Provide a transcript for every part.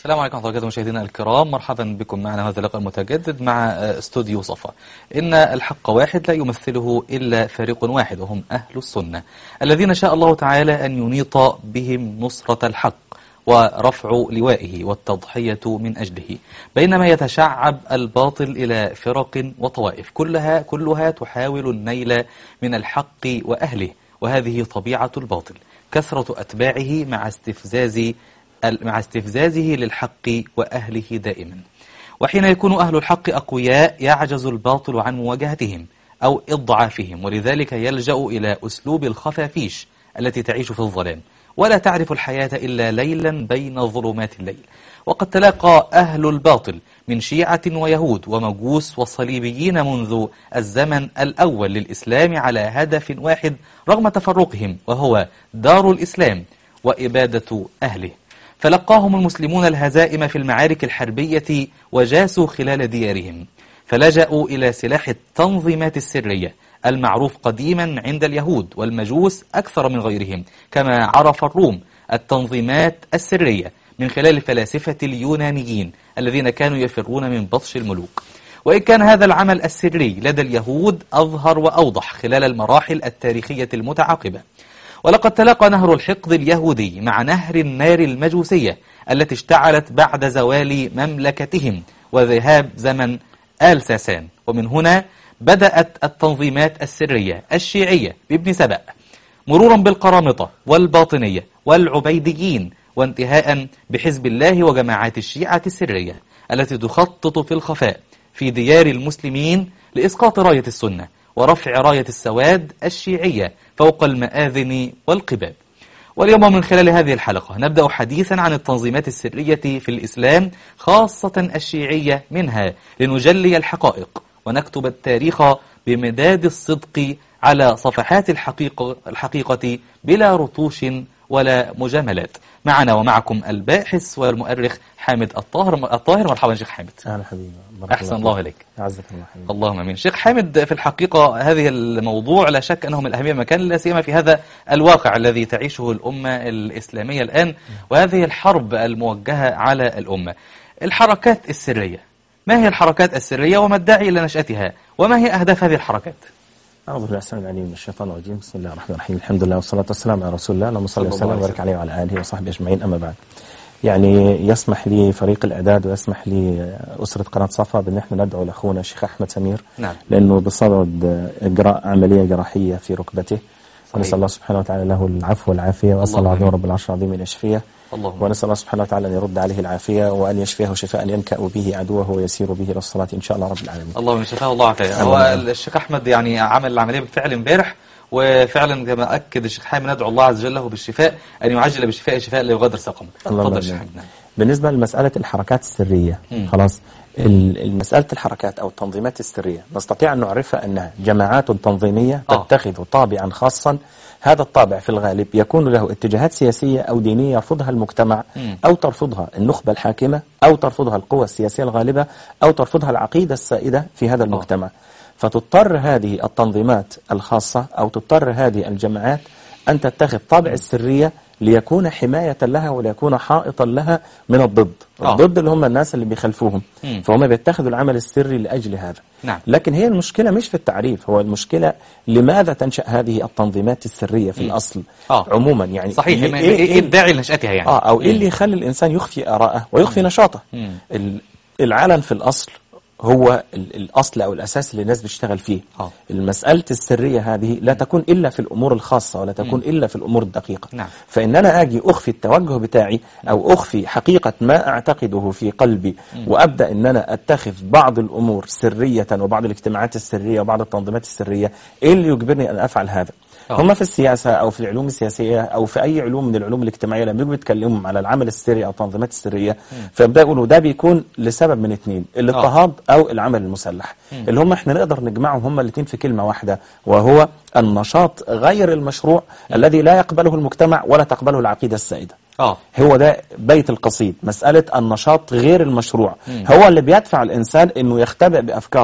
السلام عليكم ورحمة الله وبركاته مشاهدينا الكرام مرحبا بكم معنا هذا اللقاء المتجدد مع آه، استوديو صفا إن الحق واحد لا يمثله إلا فريق واحد وهم أهل السنة الذين شاء الله تعالى أن ينيط بهم نصرة الحق ورفع لوائه والتضحية من أجله بينما يتشعب الباطل إلى فرق وطوائف كلها كلها تحاول النيل من الحق وأهله وهذه طبيعة الباطل كثرة أتباعه مع استفزاز مع استفزازه للحق وأهله دائما وحين يكون أهل الحق أقوياء يعجز الباطل عن مواجهتهم أو إضعافهم ولذلك يلجأ إلى أسلوب الخفافيش التي تعيش في الظلام ولا تعرف الحياة إلا ليلا بين ظلمات الليل وقد تلاقى أهل الباطل من شيعة ويهود ومجوس وصليبيين منذ الزمن الأول للإسلام على هدف واحد رغم تفرقهم وهو دار الإسلام وإبادة أهله فلقاهم المسلمون الهزائم في المعارك الحربية وجاسوا خلال ديارهم فلجأوا إلى سلاح التنظيمات السرية المعروف قديما عند اليهود والمجوس أكثر من غيرهم كما عرف الروم التنظيمات السرية من خلال الفلاسفة اليونانيين الذين كانوا يفرون من بطش الملوك وإن كان هذا العمل السري لدى اليهود أظهر وأوضح خلال المراحل التاريخية المتعاقبة ولقد تلاقى نهر الحقد اليهودي مع نهر النار المجوسية التي اشتعلت بعد زوال مملكتهم وذهاب زمن آل ساسان ومن هنا بدأت التنظيمات السرية الشيعية بابن سبأ مرورا بالقرامطة والباطنية والعبيديين وانتهاء بحزب الله وجماعات الشيعة السرية التي تخطط في الخفاء في ديار المسلمين لإسقاط راية السنة ورفع راية السواد الشيعية فوق المآذن والقباب واليوم من خلال هذه الحلقة نبدأ حديثا عن التنظيمات السرية في الإسلام خاصة الشيعية منها لنجلي الحقائق ونكتب التاريخ بمداد الصدق على صفحات الحقيقة, الحقيقة بلا رطوش ولا مجاملات معنا ومعكم الباحث والمؤرخ حامد الطاهر الطاهر مرحبا شيخ حامد اهلا حبيبي أحسن الله إليك عزك الله حبيبي اللهم امين شيخ حامد في الحقيقة هذه الموضوع لا شك أنه من الأهمية مكان لا سيما في هذا الواقع الذي تعيشه الأمة الإسلامية الآن وهذه الحرب الموجهة على الأمة الحركات السرية ما هي الحركات السرية وما الداعي إلى نشأتها وما هي أهداف هذه الحركات أعوذ بالله السلام العليم من الشيطان الرجيم بسم الله الرحمن الرحيم الحمد لله والصلاة والسلام على رسول الله اللهم صل صلى الله وسلم عليه وبارك عليه وعلى آله وصحبه أجمعين أما بعد يعني يسمح لي فريق الإعداد ويسمح لي أسرة قناة صفا بأن احنا ندعو لأخونا الشيخ أحمد سمير نعم. لأنه بصدد إجراء عملية جراحية في ركبته ونسأل الله سبحانه وتعالى له العفو والعافية وأسأل اللهم الله عظيم آمين. رب العرش العظيم أن يشفيه اللهم ونسأل الله سبحانه وتعالى أن يرد عليه العافية وأن يشفيه شفاء ينكأ به عدوه ويسير به إلى الصلاة إن شاء الله رب العالمين اللهم شفاه الله عافية هو الشيخ أحمد يعني عمل العملية بالفعل امبارح وفعلا كما أكد الشيخ حامد ندعو الله عز وجل له بالشفاء أن يعجل بالشفاء شفاء لا يغادر سقما اللهم تفضل الشيخ آمين. حامد نعم. بالنسبة لمسألة الحركات السرية مم. خلاص ال- مسألة الحركات أو التنظيمات السرية نستطيع أن نعرفها أنها جماعات تنظيمية آه. تتخذ طابعا خاصا هذا الطابع في الغالب يكون له اتجاهات سياسية أو دينية يرفضها المجتمع مم. أو ترفضها النخبة الحاكمة أو ترفضها القوى السياسية الغالبة أو ترفضها العقيدة السائدة في هذا المجتمع فتضطر هذه التنظيمات الخاصة أو تضطر هذه الجماعات أن تتخذ طابع السرية ليكون حماية لها وليكون حائطا لها من الضد آه. الضد اللي هم الناس اللي بيخلفوهم مم. فهم بيتخذوا العمل السري لأجل هذا نعم. لكن هي المشكلة مش في التعريف هو المشكلة لماذا تنشأ هذه التنظيمات السرية في الأصل آه. عموما يعني صحيح ليه- ما- إيه, إيه الداعي لنشأتها يعني اه او ايه مم. اللي يخلي الانسان يخفي اراءه ويخفي نشاطه مم. ال- العلن في الاصل هو ال- الاصل او الاساس اللي الناس بتشتغل فيه آه. المساله السريه هذه لا تكون الا في الامور الخاصه ولا تكون الا في الامور الدقيقه نعم. فان انا اجي اخفي التوجه بتاعي او اخفي حقيقه ما اعتقده في قلبي وابدا ان انا اتخذ بعض الامور سريه وبعض الاجتماعات السريه وبعض التنظيمات السريه ايه اللي يجبرني ان افعل هذا آه. هم في السياسة أو في العلوم السياسية أو في أي علوم من العلوم الاجتماعية لما يجوا يتكلموا على العمل السري أو التنظيمات السرية فيبدأ يقولوا ده بيكون لسبب من اثنين الاضطهاد أو العمل المسلح اللي هم احنا نقدر نجمعهم هم الاثنين في كلمة واحدة وهو النشاط غير المشروع الذي لا يقبله المجتمع ولا تقبله العقيدة السائدة آه هو ده بيت القصيد مسألة النشاط غير المشروع هو اللي بيدفع الإنسان أنه يختبئ بأفكاره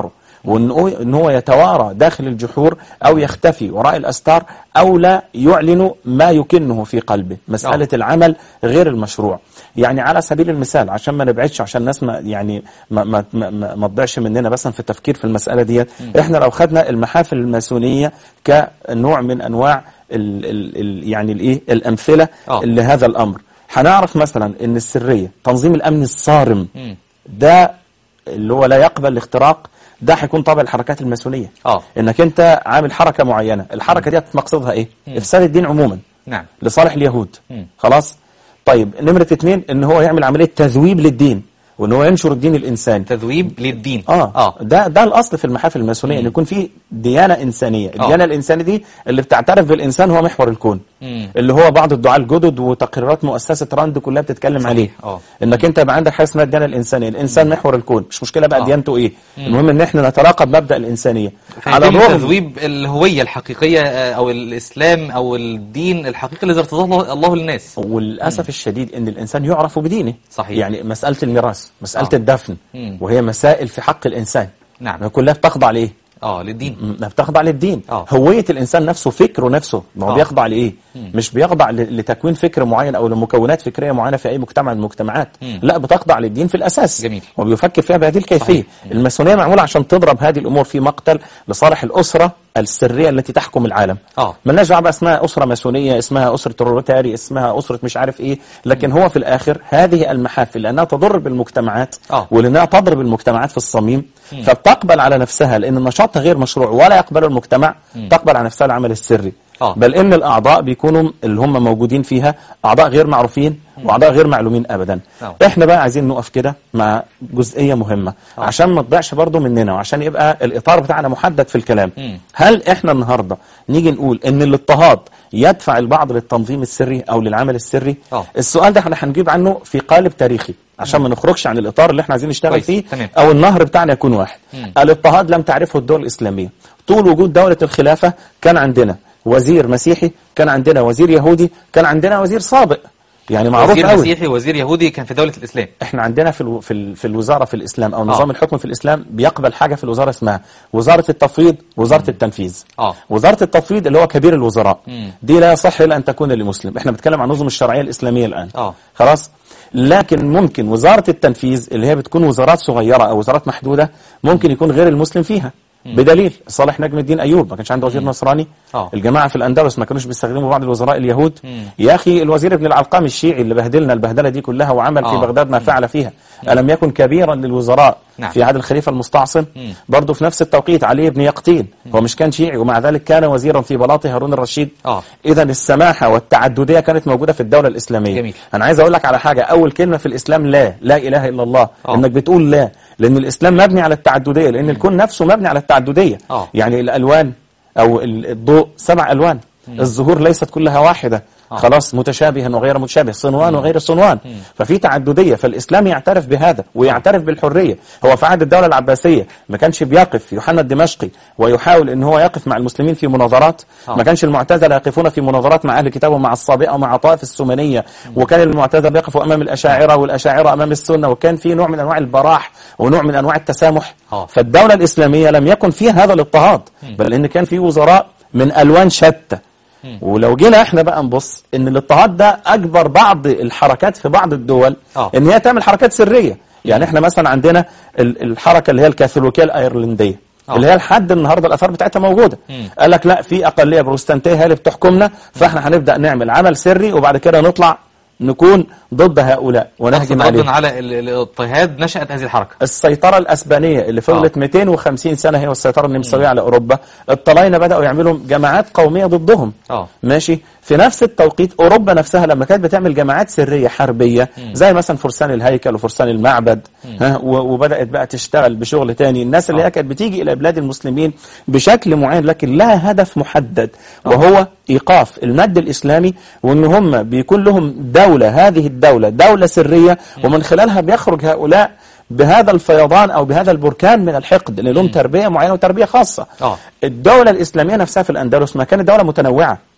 وان هو إن هو يتوارى داخل الجحور او يختفي وراء الاستار او لا يعلن ما يكنه في قلبه مساله آه. العمل غير المشروع يعني على سبيل المثال عشان ما نبعدش عشان الناس ما يعني ما ما ما, ما, ما تضيعش مننا مثلا في التفكير في المساله ديت احنا لو خدنا المحافل الماسونيه كنوع من انواع ال ال ال يعني الايه الامثله آه. لهذا الامر هنعرف مثلا ان السريه تنظيم الامن الصارم مم. ده اللي هو لا يقبل الاختراق ده هيكون طابع الحركات الماسونيه اه انك انت عامل حركه معينه الحركه دي مقصدها ايه افساد الدين عموما نعم لصالح اليهود مم. خلاص طيب نمره اتنين ان هو يعمل عمليه تذويب للدين وان هو ينشر الدين الانساني تذويب للدين اه, اه ده ده الاصل في المحافل الماسونيه ان يكون في ديانه انسانيه الديانه الانسانيه دي اللي بتعترف بالانسان هو محور الكون مم. اللي هو بعض الدعاة الجدد وتقريرات مؤسسه راند كلها بتتكلم صحيح. عليه اه انك انت يبقى عندك حاجه اسمها الديانه الانسانيه الانسان محور الكون مش مشكله بقى آه. ديانته ايه المهم ان احنا نتراقب مبدا الانسانيه على على الرغم تذويب الهوية الحقيقية آه، أو الإسلام أو الدين الحقيقي الذي ارتضاه الله- الله للناس وللاسف الشديد ان الانسان يعرف بدينه صحيح. يعني مساله الميراث مساله آه. الدفن مم. وهي مسائل في حق الانسان نعم كلها بتخضع لايه اه للدين ما بتخضع للدين آه. هوية الإنسان نفسه فكره نفسه ما هو آه. بيخضع لإيه مش بيخضع ل- لتكوين فكر معين أو لمكونات فكرية معينة في أي مجتمع من المجتمعات مم. لا بتخضع للدين في الأساس جميل. وبيفكر فيها بهذه الكيفية الماسونية معمولة عشان تضرب هذه الأمور في مقتل لصالح الأسرة السرية التي تحكم العالم آه. ملناش دعوه بقى اسمها أسرة ماسونية اسمها أسرة روتاري اسمها أسرة مش عارف إيه لكن هو في الآخر هذه المحافل لأنها تضر بالمجتمعات آه. ولأنها تضرب المجتمعات في الصميم فبتقبل على نفسها لأن النشاط غير مشروع ولا يقبله المجتمع تقبل على نفسها العمل السري آه. بل إن الأعضاء بيكونوا اللي هم موجودين فيها أعضاء غير معروفين وأعضاء غير معلومين أبدا آه. إحنا بقى عايزين نقف كده مع جزئية مهمة عشان ما تضيعش برضو مننا وعشان يبقى الإطار بتاعنا محدد في الكلام مم. هل إحنا النهاردة نيجي نقول إن الاضطهاد يدفع البعض للتنظيم السري أو للعمل السري آه. السؤال ده احنا هنجيب عنه في قالب تاريخي عشان ما نخرجش عن الإطار اللي احنا عايزين نشتغل كويس. فيه تمام. أو النهر بتاعنا يكون واحد مم. الاضطهاد لم تعرفه الدول الإسلامية طول وجود دولة الخلافة كان عندنا وزير مسيحي كان عندنا وزير يهودي كان عندنا وزير سابق يعني معروف وزير قوي مسيحي وزير يهودي كان في دولة الإسلام احنا عندنا في الو... في, ال... في الوزاره في الاسلام او آه. نظام الحكم في الاسلام بيقبل حاجه في الوزاره اسمها وزاره التفويض وزاره التنفيذ آه. وزاره التفويض اللي هو كبير الوزراء مم. دي لا يصح الا ان تكون لمسلم احنا بنتكلم عن نظم الشرعيه الاسلاميه الان آه. خلاص لكن ممكن وزاره التنفيذ اللي هي بتكون وزارات صغيره او وزارات محدوده ممكن يكون غير المسلم فيها بدليل صالح نجم الدين ايوب ما كانش عنده وزير نصراني آه. الجماعه في الاندلس ما كانوش بيستخدموا بعض الوزراء اليهود مم. يا اخي الوزير ابن العلقام الشيعي اللي بهدلنا البهدله دي كلها وعمل في آه. بغداد ما فعل فيها ألم يكن كبيرا للوزراء نعم. في عهد الخليفة المستعصم مم. برضه في نفس التوقيت علي بن يقطين هو مش كان شيعي ومع ذلك كان وزيرا في بلاط هارون الرشيد آه. إذا السماحة والتعددية كانت موجودة في الدولة الإسلامية جميل. أنا عايز أقول لك على حاجة أول كلمة في الإسلام لا لا إله إلا الله آه. إنك بتقول لا لأن الإسلام مبني على التعددية لأن الكون نفسه مبني على التعددية آه. يعني الألوان أو ال- الضوء سبع ألوان الزهور ليست كلها واحدة خلاص متشابها وغير متشابه صنوان وغير صنوان ففي تعددية فالإسلام يعترف بهذا ويعترف بالحرية هو في عهد الدولة العباسية ما كانش بيقف يوحنا الدمشقي ويحاول ان هو يقف مع المسلمين في مناظرات آه. ما كانش المعتزلة يقفون في مناظرات مع أهل الكتاب ومع الصابئة ومع طائف السمنية وكان المعتزلة يقفوا أمام الأشاعرة والأشاعرة أمام السنة وكان في نوع من أنواع البراح ونوع من أنواع التسامح آه. فالدولة الإسلامية لم يكن فيها هذا الاضطهاد بل إن كان في وزراء من ألوان شتى ولو جينا احنا بقى نبص ان الاضطهاد ده اجبر بعض الحركات في بعض الدول آه. ان هي تعمل حركات سريه يعني احنا مثلا عندنا ال- الحركه اللي هي الكاثوليكيه الايرلنديه آه. اللي هي لحد النهارده الاثار بتاعتها موجوده مم. قال لك لا في اقليه بروتستانتيه هي اللي بتحكمنا فاحنا هنبدا نعمل عمل سري وبعد كده نطلع نكون ضد هؤلاء ونهجم أقصد عليهم ردا على ال- ال- الاضطهاد نشأت هذه الحركة السيطرة الأسبانية اللي فضلت 250 سنة هي والسيطرة النمساوية على أوروبا الطلاينة بدأوا يعملوا جماعات قومية ضدهم آه. ماشي في نفس التوقيت أوروبا نفسها لما كانت بتعمل جماعات سرية حربية زي مثلا فرسان الهيكل وفرسان المعبد ها و- وبدأت بقى تشتغل بشغل تاني الناس اللي آه. هي كانت بتيجي إلى بلاد المسلمين بشكل معين لكن لها هدف محدد وهو إيقاف المد الإسلامي وإن هم بيكون لهم دولة هذه الدولة دولة سرية ومن خلالها بيخرج هؤلاء بهذا الفيضان أو بهذا البركان من الحقد لأن لهم تربية معينة وتربية خاصة آه. الدولة الإسلامية نفسها في الأندلس ما كانت دولة متنوعة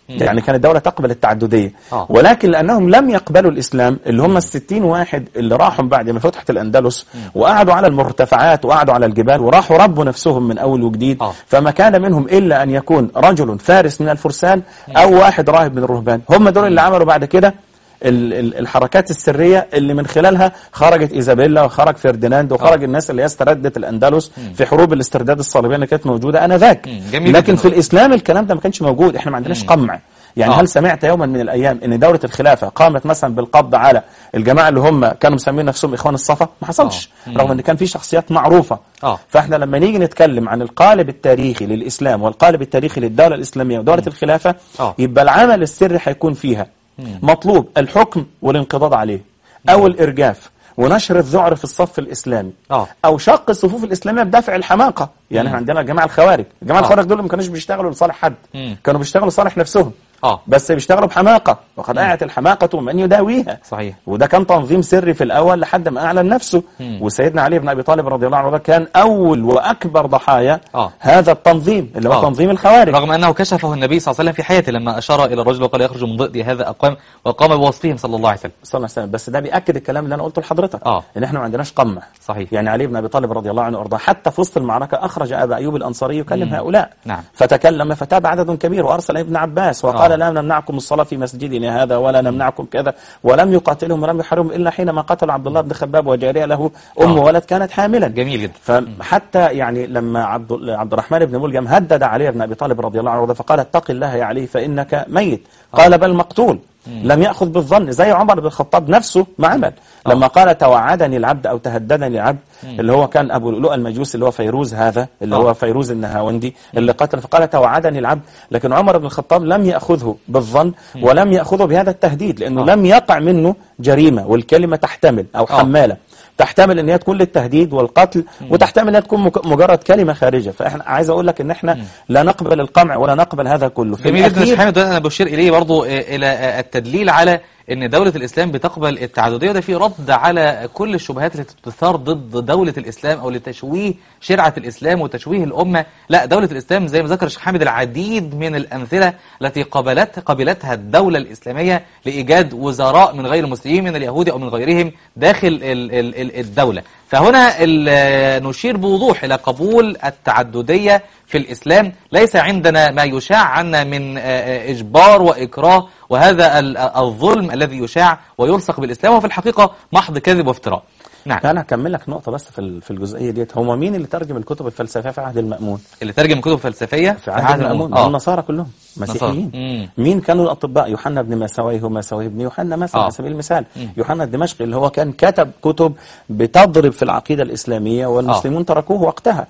يعني كانت الدولة تقبل التعددية آه. ولكن لأنهم لم يقبلوا الإسلام اللي هم الستين واحد اللي راحوا بعد ما فتحت الأندلس وقعدوا على المرتفعات وقعدوا على الجبال وراحوا ربوا نفسهم من أول وجديد آه. فما كان منهم إلا أن يكون رجل فارس من الفرسان أو واحد راهب من الرهبان هم دول اللي عملوا بعد كده ال- ال- الحركات السرية اللي من خلالها خرجت إيزابيلا وخرج فرديناند وخرج الناس اللي هي استردت الأندلس في حروب الاسترداد الصليبية اللي كانت موجودة أنذاك مم. جميل لكن جداً. في الإسلام الكلام ده ما كانش موجود إحنا ما عندناش قمع يعني آه. هل سمعت يوما من الأيام أن دولة الخلافة قامت مثلا بالقبض على الجماعة اللي هم كانوا مسمين نفسهم إخوان الصفا ما حصلش آه. رغم أن كان في شخصيات معروفة آه. فاحنا لما نيجي نتكلم عن القالب التاريخي للإسلام والقالب التاريخي للدولة الإسلامية ودولة الخلافة آه. يبقى العمل السري هيكون فيها مطلوب الحكم والانقضاض عليه أو الإرجاف ونشر الذعر في الصف الإسلامي آه. أو شق الصفوف الإسلامية بدافع الحماقة يعني احنا عندنا الجماعة الخوارج الجماعة آه. الخوارج دول ما كانوش بيشتغلوا لصالح حد مم. كانوا بيشتغلوا لصالح نفسهم آه. بس بيشتغلوا بحماقة وقد أعت الحماقة من يداويها صحيح. وده كان تنظيم سري في الأول لحد ما أعلن نفسه وسيدنا علي بن أبي طالب رضي الله عنه كان أول وأكبر ضحايا آه. هذا التنظيم اللي هو آه. تنظيم الخوارج رغم أنه كشفه النبي صلى الله عليه وسلم في حياته لما أشار إلى الرجل وقال يخرج من ضئد هذا أقوام وقام بوصفهم صلى الله عليه وسلم صلى الله عليه وسلم بس ده بيأكد الكلام اللي أنا قلته لحضرتك آه. إن إحنا ما عندناش قمع صحيح. يعني علي بن أبي طالب رضي الله عنه وأرضاه حتى في وسط المعركة أخرج أبا أيوب الأنصاري يكلم هؤلاء نعم. فتكلم فتاب عدد كبير وأرسل ابن عباس وقال آه. لا نمنعكم الصلاة في مسجدنا هذا ولا نمنعكم كذا ولم يقاتلهم ولم يحرمهم إلا حينما قتل عبد الله بن خباب وجارية له أم آه. ولد كانت حاملا جميل جدا فحتى يعني لما عبد عبد الرحمن بن ملجم هدد علي بن ابي طالب رضي الله عنه وارضاه فقال اتق الله يا علي فانك ميت قال بل مقتول لم ياخذ بالظن زي عمر بن الخطاب نفسه ما عمل لما قال توعدني العبد او تهددني العبد اللي هو كان ابو لؤلؤ المجوسي اللي هو فيروز هذا اللي آه. هو فيروز النهاوندي اللي قتل فقال توعدني العبد لكن عمر بن الخطاب لم ياخذه بالظن ولم ياخذه بهذا التهديد لانه آه. لم يقع منه جريمه والكلمه تحتمل او آه. حماله تحتمل ان هي تكون للتهديد والقتل وتحتمل ان هي تكون مك- مجرد كلمه خارجه فاحنا عايز اقول لك ان احنا لا نقبل القمع ولا نقبل هذا كله في جميل جدا يا الأخير- شيخ حامد وده انا بشير اليه برضو آه، الى آه، التدليل على ان دولة الاسلام بتقبل التعددية وده في رد على كل الشبهات التي تثار ضد دولة الاسلام او لتشويه شرعة الاسلام وتشويه الامة لا دولة الاسلام زي ما ذكر الشيخ حامد العديد من الامثلة التي قبلت قبلتها الدولة الاسلامية لايجاد وزراء من غير المسلمين من اليهود او من غيرهم داخل ال- ال- ال- الدولة فهنا ال- نشير بوضوح الى قبول التعددية في الإسلام ليس عندنا ما يشاع عنا من آه، آه، إجبار وإكراه وهذا ال- الظلم الذي يشاع ويلصق بالإسلام وفي الحقيقة محض كذب وافتراء نعم انا هكمل لك نقطه بس في ال- في الجزئيه ديت هو مين اللي ترجم الكتب الفلسفيه في عهد المامون اللي ترجم كتب فلسفية في عهد المامون آه. النصارى كلهم مسيحيين مم. مين كانوا الاطباء يوحنا بن مساويه ومساويه بن يوحنا مثلا آه. على سبيل المثال يوحنا الدمشقي اللي هو كان كتب كتب بتضرب في العقيده الاسلاميه والمسلمون تركوه وقتها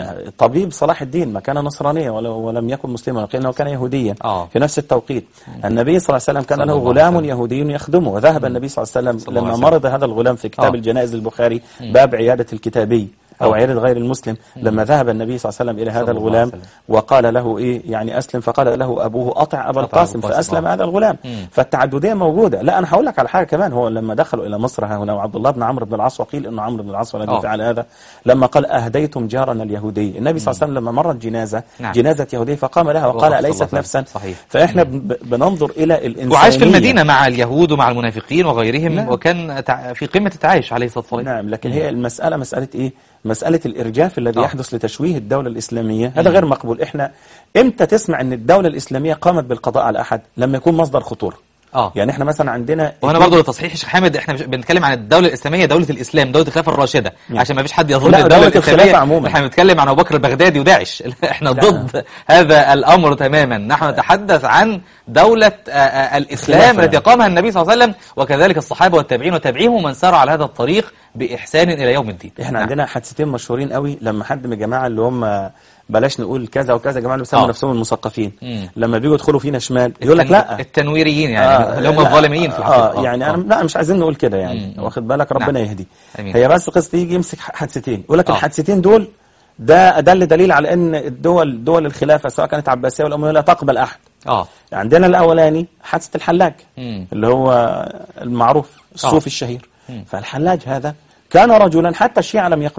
طبيب صلاح الدين ما كان نصرانيا ولا- ولم يكن مسلما ولكنه كان يهوديا آه. في نفس التوقيت النبي صلى الله عليه وسلم كان صلى له الله عليه غلام وسلم. يهودي يخدمه وذهب النبي صلى الله عليه وسلم الله لما عليه مرض هذا الغلام في كتاب آه. الجنائز البخاري باب عياده الكتابي او آه. عياده غير المسلم لما ذهب النبي صلى الله عليه وسلم الى هذا صلى الله عليه الغلام وسلم. وقال له ايه يعني اسلم فقال له ابوه اطع ابا أطع القاسم أبو القاسم، فاسلم آه. هذا الغلام مم. فالتعدديه موجوده لا انا هقول لك على حاجه كمان هو لما دخلوا الى مصر ها هنا وعبد الله بن عمرو بن العاص وقيل انه عمرو بن العاص الذي آه. فعل هذا لما قال اهديتم جارنا اليهودي النبي صلى الله عليه وسلم لما مرت جنازه نعم. جنازه يهودي فقام لها الله وقال صلى الله اليست عليه نفسا وسلم. صحيح. فاحنا ب- بننظر الى الانسانيه وعاش في المدينة مع اليهود ومع المنافقين وغيرهم نعم. وكان تع- في قمة التعايش عليه الصلاة والسلام نعم لكن هي المسألة مسألة إيه؟ مسألة الإرجاف الذي آه. يحدث لتشويه الدولة الإسلامية هذا غير مقبول إحنا إمتى تسمع أن الدولة الإسلامية قامت بالقضاء على أحد لما يكون مصدر خطورة آه. يعني إحنا مثلا عندنا وهنا برضه لتصحيح الشيخ حامد احنا مش بنتكلم عن الدولة الإسلامية دولة الإسلام دولة الخلافة الراشدة نعم. عشان ما فيش حد يظن لا، الدولة دولة الإسلامية الخلافة عموما. احنا بنتكلم عن أبو بكر البغدادي وداعش احنا لا. ضد هذا الأمر تماما نحن نتحدث عن دولة آه، آه، الإسلام خلافة التي يعني. قامها النبي صلى الله عليه وسلم وكذلك الصحابة والتابعين وتابعيهم ومن سار على هذا الطريق بإحسان إلى يوم الدين إحنا نعم. عندنا حادثتين مشهورين قوي لما حد من الجماعة اللي هم بلاش نقول كذا وكذا يا جماعة اللي بيسموا آه. نفسهم المثقفين مم. لما بيجوا يدخلوا فينا شمال يقول لك التن- لا التنويريين يعني آه، اللي هم لا، الظالمين في الحقيقة اه يعني انا لا مش عايزين نقول كده يعني مم. واخد بالك ربنا نعم. يهدي آمين. هي بس قصه يجي يمسك حادثتين يقول لك آه. الحادثتين دول ده ادل دليل على ان الدول دول الخلافه سواء كانت عباسيه ولا امويه لا تقبل احد اه عندنا الاولاني حادثه الحلاج مم. اللي هو المعروف آه. الصوفي الشهير فالحلاج هذا كان رجلا حتى الشيعة لم يقبلوه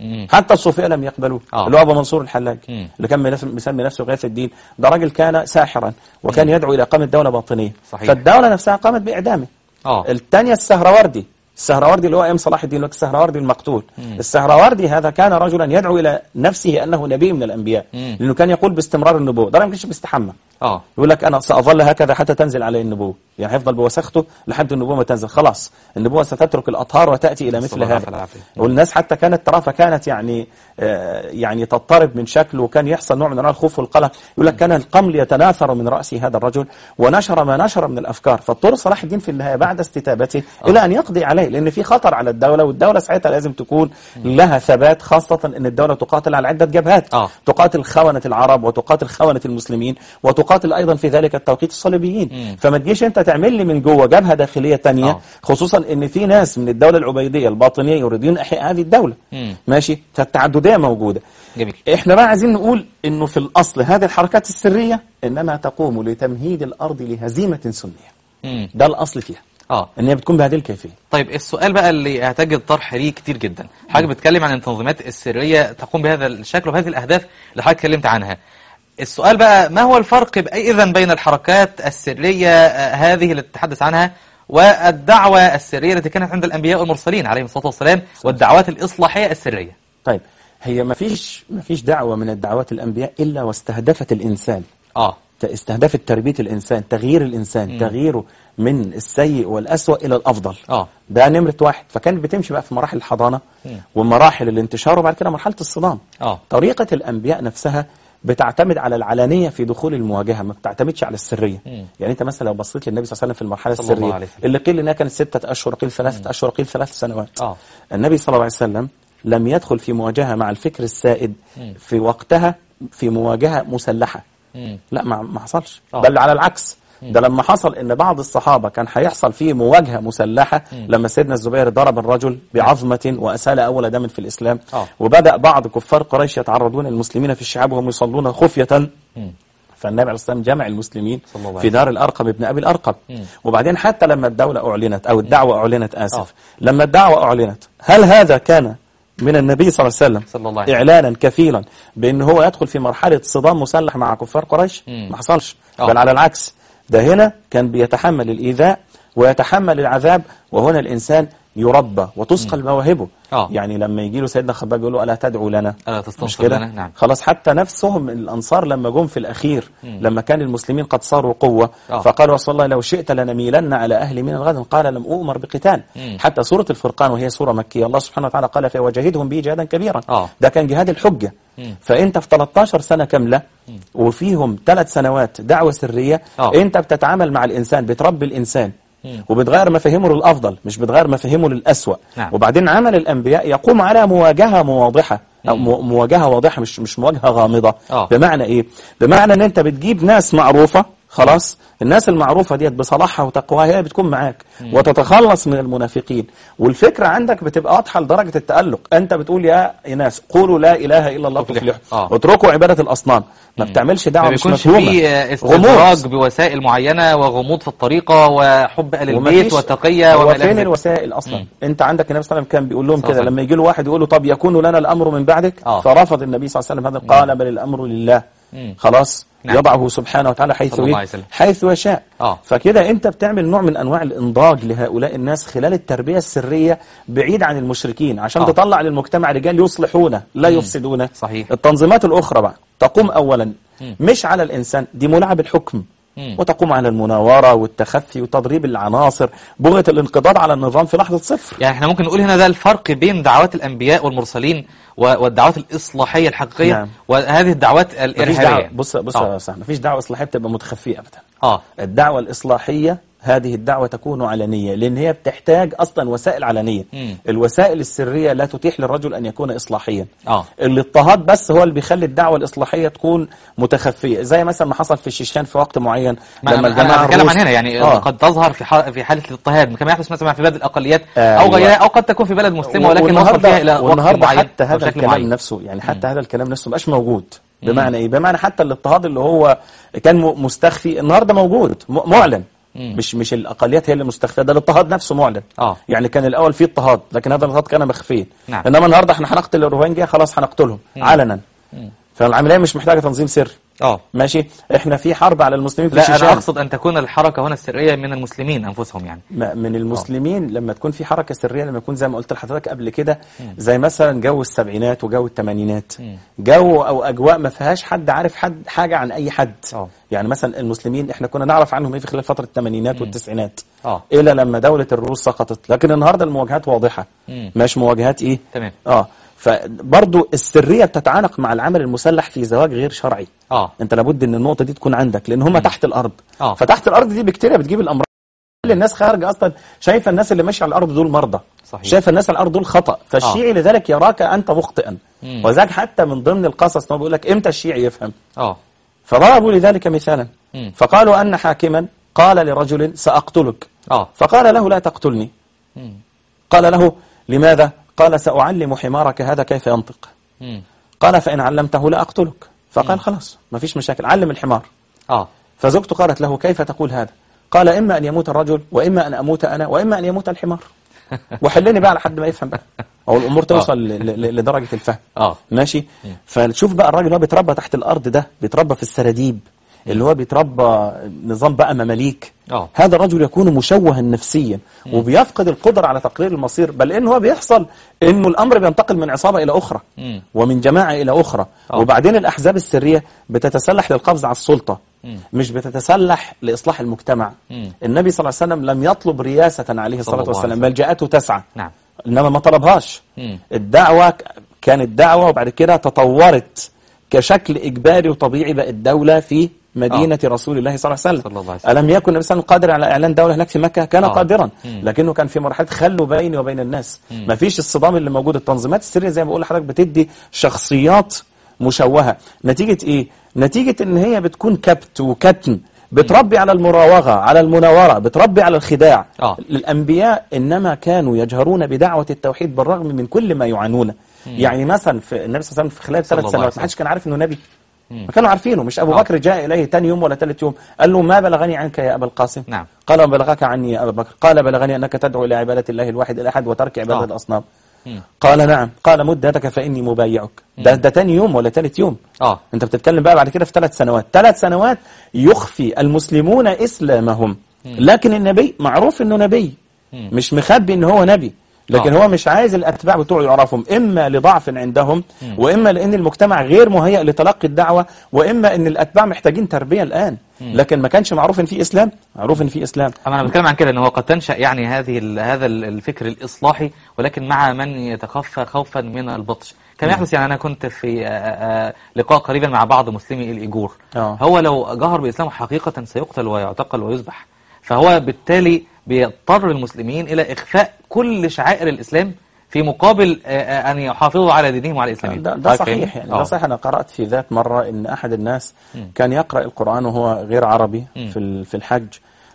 مم. حتى الصوفيه لم يقبلوه آه. اللي هو ابو منصور الحلاج مم. اللي كان بنفس- مسمي نفسه غياث الدين ده راجل كان ساحرا وكان يدعو الى اقامه دوله باطنيه صحيح. فالدوله نفسها قامت باعدامه اه الثانيه السهروردي السهروردي اللي هو ام صلاح الدين اللي هو السهروردي المقتول السهروردي هذا كان رجلا يدعو الى نفسه انه نبي من الانبياء مم. لانه كان يقول باستمرار النبوه ده ما كانش بيستحمى اه يقول لك انا ساظل هكذا حتى تنزل علي النبوه يعني هيفضل بوسخته لحد النبوه ما تنزل خلاص النبوه ستترك الاطهار وتاتي الى مثل الله هذا العافية والعافية. والناس حتى كانت تراه فكانت يعني آه، يعني تضطرب من شكله وكان يحصل نوع من انواع الخوف والقلق يقول لك كان القمل يتناثر من راس هذا الرجل ونشر ما نشر من الافكار فاضطر صلاح الدين في النهايه بعد استتابته الى ان يقضي عليه لان في خطر على الدوله والدوله ساعتها لازم تكون لها ثبات خاصه ان الدوله تقاتل على عده جبهات آه. تقاتل خونه العرب وتقاتل خونه المسلمين وتقاتل ايضا في ذلك التوقيت الصليبيين فما تجيش انت تعمل لي من جوه جبهه داخليه تانية آه. خصوصا ان في ناس من الدوله العبيديه الباطنيه يريدون احياء هذه الدوله مم. ماشي فالتعدديه موجوده جميل احنا بقى عايزين نقول انه في الاصل هذه الحركات السريه انما تقوم لتمهيد الارض لهزيمه سنيه مم. ده الاصل فيها اه ان هي بتكون بهذه الكيفيه طيب السؤال بقى اللي هتجد طرح ليه كتير جدا حضرتك بتتكلم عن التنظيمات السرية تقوم بهذا الشكل وبهذه الأهداف اللي حضرتك اتكلمت عنها السؤال بقى ما هو الفرق إذا بين الحركات السرية آه، هذه اللي تتحدث عنها والدعوة السرية التي كانت عند الأنبياء والمرسلين عليهم الصلاة والسلام والدعوات الإصلاحية السرية طيب هي ما فيش ما فيش دعوه من الدعوات الانبياء الا واستهدفت الانسان اه استهدفت تربيه الانسان تغيير الانسان تغييره من السيء والاسوأ الى الافضل اه ده نمرة واحد فكانت بتمشي بقى في مراحل الحضانة ومراحل الانتشار وبعد كده مرحلة الصدام اه طريقة الأنبياء نفسها بتعتمد على العلانية في دخول المواجهة ما بتعتمدش على السرية مم. يعني أنت مثلا لو بصيت للنبي صلى الله عليه وسلم في المرحلة صلى الله السرية عليه وسلم. اللي قيل إنها كانت ستة أشهر قيل ثلاثة أشهر قيل ثلاث سنوات اه النبي صلى الله عليه وسلم لم يدخل في مواجهة مع الفكر السائد في وقتها في مواجهة مسلحة مم. لا ما ما حصلش آه. بل على العكس ده لما حصل ان بعض الصحابه كان هيحصل فيه مواجهه مسلحه لما سيدنا الزبير ضرب الرجل بعظمه واسال اول دم في الاسلام آه. وبدا بعض كفار قريش يتعرضون المسلمين في الشعاب وهم يصلون خفيه مم. فالنبي عليه الصلاه والسلام جمع المسلمين صلى الله عليه في دار الارقم ابن ابي الارقم وبعدين حتى لما الدوله اعلنت او الدعوه اعلنت اسف آه. لما الدعوه اعلنت هل هذا كان من النبي صلى الله عليه وسلم صلى الله عليه وسلم. اعلانا كفيلا بان هو يدخل في مرحله صدام مسلح مع كفار قريش مم. ما حصلش آه. بل على العكس ده هنا كان بيتحمل الايذاء ويتحمل العذاب وهنا الانسان يربى وتثقل مواهبه آه. يعني لما يجي له سيدنا خباب يقول له الا تدعو لنا ألا مش تستنصر كده لنا نعم خلاص حتى نفسهم الانصار لما جم في الاخير لما كان المسلمين قد صاروا قوه آه. فقالوا رسول الله لو شئت لنميلن على اهل من الغد قال لم اؤمر بقتال مم. حتى سوره الفرقان وهي سوره مكيه الله سبحانه وتعالى قال فيها وجاهدهم به جهادا كبيرا آه. ده كان جهاد الحجه مم. فانت في 13 سنه كامله وفيهم ثلاث سنوات دعوه سريه آه. انت بتتعامل مع الانسان بتربي الانسان مم. وبتغير مفاهيمه للافضل مش بتغير مفاهيمه للاسوأ نعم. وبعدين عمل الانبياء يقوم على مواجهه واضحه أو مو- مواجهه واضحه مش مش مواجهه غامضه آه. بمعنى ايه بمعنى ان انت بتجيب ناس معروفه خلاص الناس المعروفه ديت بصلاحها وتقواها هي بتكون معاك وتتخلص من المنافقين والفكره عندك بتبقى واضحه لدرجه التالق انت بتقول يا ناس قولوا لا اله الا الله تفلحوا. تفلحوا آه. اتركوا عباده الاصنام ما بتعملش دعوه ما مش بيكونش مفهومه فيه آه، غموض. استدراج بوسائل معينة وغموض في الطريقة وحب أهل البيت ومفيش- والتقية هو وما إلى فين ذلك. الوسائل اصلا مم. انت عندك النبي صلى الله عليه وسلم كان بيقول لهم صلى الله كده عليه لما يجي له واحد يقول له طب يكون لنا الامر من بعدك آه. فرفض النبي صلى الله عليه وسلم هذا قال بل الامر لله مم. خلاص نعم. يضعه سبحانه وتعالى حيث صلى الله إيه؟ عليه وسلم. حيث يشاء آه. فكده انت بتعمل نوع من انواع الانضاج لهؤلاء الناس خلال التربيه السريه بعيد عن المشركين عشان آه. تطلع للمجتمع رجال يصلحون لا يفسدون صحيح. التنظيمات الاخرى بقى تقوم اولا مش على الانسان دي ملاعب الحكم مم. وتقوم على المناورة والتخفي وتضريب العناصر بغية الانقضاض على النظام في لحظة صفر يعني احنا ممكن نقول هنا ده الفرق بين دعوات الأنبياء والمرسلين و- والدعوات الإصلاحية الحقيقية نعم. وهذه الدعوات مفيش الإرهابية دعوة بص بص آه. يا صاحبي مفيش دعوة إصلاحية بتبقى متخفية أبدا آه الدعوة الإصلاحية هذه الدعوة تكون علنية لأن هي بتحتاج أصلا وسائل علنية مم. الوسائل السرية لا تتيح للرجل أن يكون إصلاحيا آه الاضطهاد بس هو اللي بيخلي الدعوة الإصلاحية تكون متخفية زي مثلا ما حصل في الشيشان في وقت معين ما لما أنا الجماعة بتكلم عن الروس- هنا يعني آه. قد تظهر في ح- في حالة الاضطهاد كما يحدث مثلا في بلاد الأقليات أو أيوة. غيرها أو قد تكون في بلد مسلمة ولكن وصل فيها إلى وقت والنهارده معين حتى هذا وشكل الكلام معين. نفسه يعني حتى هذا الكلام نفسه مبقاش موجود بمعنى ايه بمعنى حتى الاضطهاد اللي هو كان م- مستخفي النهارده موجود م- معلن مم. مش مش الاقليات هي اللي مستخفيه ده الاضطهاد نفسه معلن آه. يعني كان الاول فيه اضطهاد لكن هذا الاضطهاد كان مخفيا نعم. انما النهارده احنا هنقتل الروهينجيا خلاص هنقتلهم علنا فالعمليه مش محتاجه تنظيم سري اه ماشي احنا في حرب على المسلمين في لا الشيشان انا اقصد ان تكون الحركه هنا السريه من المسلمين انفسهم يعني ما- من المسلمين لما تكون في حركة سرية لما يكون زي ما قلت لحضرتك قبل كده زي مثلا جو السبعينات وجو الثمانينات جو أو أجواء ما فيهاش حد عارف حد حاجة عن أي حد آه. يعني مثلا المسلمين احنا كنا نعرف عنهم ايه في خلال فترة الثمانينات والتسعينات آه. إلى لما دولة الروس سقطت لكن النهاردة المواجهات واضحة مم. مش مواجهات إيه تمام. اه فبرضو السرية بتتعانق مع العمل المسلح في زواج غير شرعي اه انت لابد ان النقطة دي تكون عندك لان هم تحت الارض آه. فتحت الارض دي بكتيريا بتجيب الامراض كل الناس خارجه اصلا شايفه الناس اللي ماشيه على الارض دول مرضى صحيح. شايفه الناس على الارض دول خطا فالشيعي لذلك يراك انت مخطئا مم. وذاك حتى من ضمن القصص انه بيقول لك امتى الشيعي يفهم اه فضربوا لذلك مثالا مم. فقالوا ان حاكما قال لرجل ساقتلك اه فقال له لا تقتلني مم. قال له لماذا قال ساعلم حمارك هذا كيف ينطق مم. قال فان علمته لا اقتلك فقال خلاص ما فيش مشاكل علم الحمار اه فزوجته قالت له كيف تقول هذا قال إما أن يموت الرجل وإما أن أموت أنا وإما أن يموت الحمار وحلني بقى لحد ما يفهم بقى أو الأمور توصل ل- ل- لدرجة الفهم اه ماشي فشوف بقى الراجل هو بيتربى تحت الأرض ده بيتربى في السراديب اللي هو بيتربى نظام بقى مماليك آه. هذا الرجل يكون مشوها نفسيا وبيفقد القدرة على تقرير المصير بل إن هو بيحصل إنه الأمر بينتقل من عصابة إلى أخرى مم. ومن جماعة إلى أخرى آه. وبعدين الأحزاب السرية بتتسلح للقبض على السلطة مش بتتسلح لإصلاح المجتمع مم. النبي صلى الله عليه وسلم لم يطلب رياسة عليه صلى الصلاة الله عليه والسلام وسلم. بل جاءته تسعى نعم إنما ما طلبهاش مم. الدعوة ك- كانت دعوة وبعد كده تطورت كشكل إجباري وطبيعي بقت دولة في مدينة رسول الله صلى الله عليه وسلم صلى الله عليه وسلم. ألم يكن النبي صلى الله عليه وسلم قادر على إعلان دولة هناك في مكة كان آه. قادرا مم. لكنه كان في مرحلة خلوا بيني وبين الناس ما فيش الصدام اللي موجود التنظيمات السرية زي ما بقول لحضرتك بتدي شخصيات مشوهة نتيجة إيه؟ نتيجة إن هي بتكون كبت وكتم بتربي على المراوغة على المناورة بتربي على الخداع آه. الأنبياء إنما كانوا يجهرون بدعوة التوحيد بالرغم من كل ما يعانون يعني مثلا في النبي صلى الله عليه وسلم في خلال صلى ثلاث الله عليه سنوات ما حدش وسلم. كان عارف إنه نبي ما كانوا عارفينه مش أبو آه. بكر جاء إليه تاني يوم ولا ثالث يوم قال له ما بلغني عنك يا أبا القاسم نعم. قال وما بلغك عني يا أبا بكر قال بلغني أنك تدعو إلى عبادة الله الواحد الأحد وترك عبادة آه. الأصنام مم. قال نعم قال مد يدك فإني مبايعك ده ده تاني يوم ولا ثالث يوم اه انت بتتكلم بقى بعد كده في ثلاث سنوات ثلاث سنوات يخفي المسلمون اسلامهم لكن النبي معروف انه نبي مش مخبي ان هو نبي لكن آه. هو مش عايز الاتباع بتوعه يعرفهم اما لضعف عندهم واما لان المجتمع غير مهيأ لتلقي الدعوه واما ان الاتباع محتاجين تربيه الان لكن ما كانش معروف ان في اسلام معروف ان في اسلام أما أنا بتكلم عن كده إن هو قد تنشأ يعني هذه ال- هذا ال- الفكر الإصلاحي ولكن مع من يتخفى خوفا من البطش كما يحدث يعني أنا كنت في آه، آه، لقاء قريبا مع بعض مسلمي الإيجور آه. هو لو جهر بإسلامه حقيقة سيقتل ويعتقل ويذبح فهو بالتالي بيضطر المسلمين إلى إخفاء كل شعائر الإسلام في مقابل آه، آه، أن يحافظوا على دينهم وعلى إسلامهم ده, ده طيب صحيح فاهمني؟ يعني آه. ده صحيح انا قرات في ذات مره ان احد الناس كان يقرا القران وهو غير عربي في ال- في الحج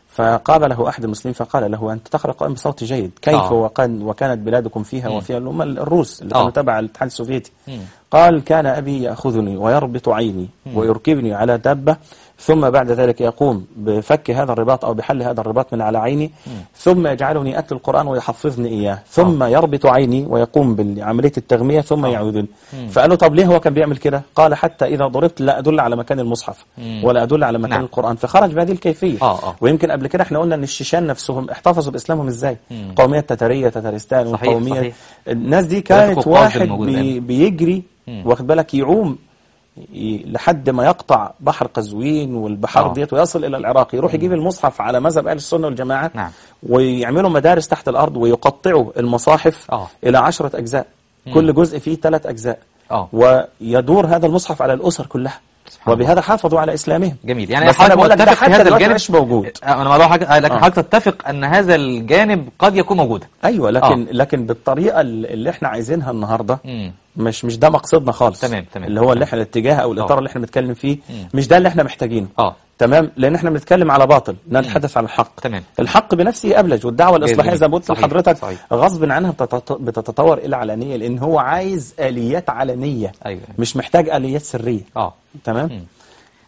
فقابله احد المسلمين فقال له انت تقرا القران بصوت جيد كيف آه. وكان وكانت بلادكم فيها وفيها اللي هم الروس اللي آه. كانوا تبع الاتحاد السوفيتي قال كان ابي ياخذني ويربط عيني ويركبني على دابه ثم بعد ذلك يقوم بفك هذا الرباط او بحل هذا الرباط من على عيني ثم يجعلني اتلو القران ويحفظني اياه ثم يربط عيني ويقوم بعمليه التغميه ثم يعودني فقال له طب ليه هو كان بيعمل كده قال حتى اذا ضربت لا ادل على مكان المصحف ولا ادل على مكان نعم. القران فخرج بهذه الكيفيه آه، آه. ويمكن قبل كده احنا قلنا ان الشيشان نفسهم احتفظوا باسلامهم ازاي قوميه تتاريه تتارستان صحيح، والقوميه صحيح. الناس دي ترافق كانت القاصد واحد الموجود بي الآن. بيجري واخد بالك يعوم ي- لحد ما يقطع بحر قزوين والبحار آه. ديت ويصل الى العراق يروح يجيب المصحف على مذهب اهل السنه والجماعه نعم. ويعملوا مدارس تحت الارض ويقطعوا المصاحف آه. الى عشرة اجزاء كل جزء فيه ثلاث اجزاء آه. ويدور هذا المصحف على الاسر كلها سبحان وبهذا حافظوا على اسلامهم جميل يعني بس انا بقول لك ده متفق في حتى هذا دلوقتي الجانب مش موجود آه، انا موضوع حاجة آه، لكن آه. حضرتك تتفق ان هذا الجانب قد يكون موجودا ايوه لكن لكن بالطريقه اللي احنا عايزينها النهارده مم. مش مش ده مقصدنا خالص تمام، تمام. اللي هو اللي احنا الاتجاه او الاطار آه. اللي احنا بنتكلم فيه مش ده اللي احنا محتاجينه اه تمام لان احنا بنتكلم على باطل نتحدث عن الحق تمام. الحق بنفسه ابلج والدعوه الاصلاحيه جميل. زي ما قلت صحيح، لحضرتك صحيح. غصب عنها بتتط- بتتطور الى علنيه لان هو عايز اليات علنيه أيوة. مش محتاج اليات سريه اه تمام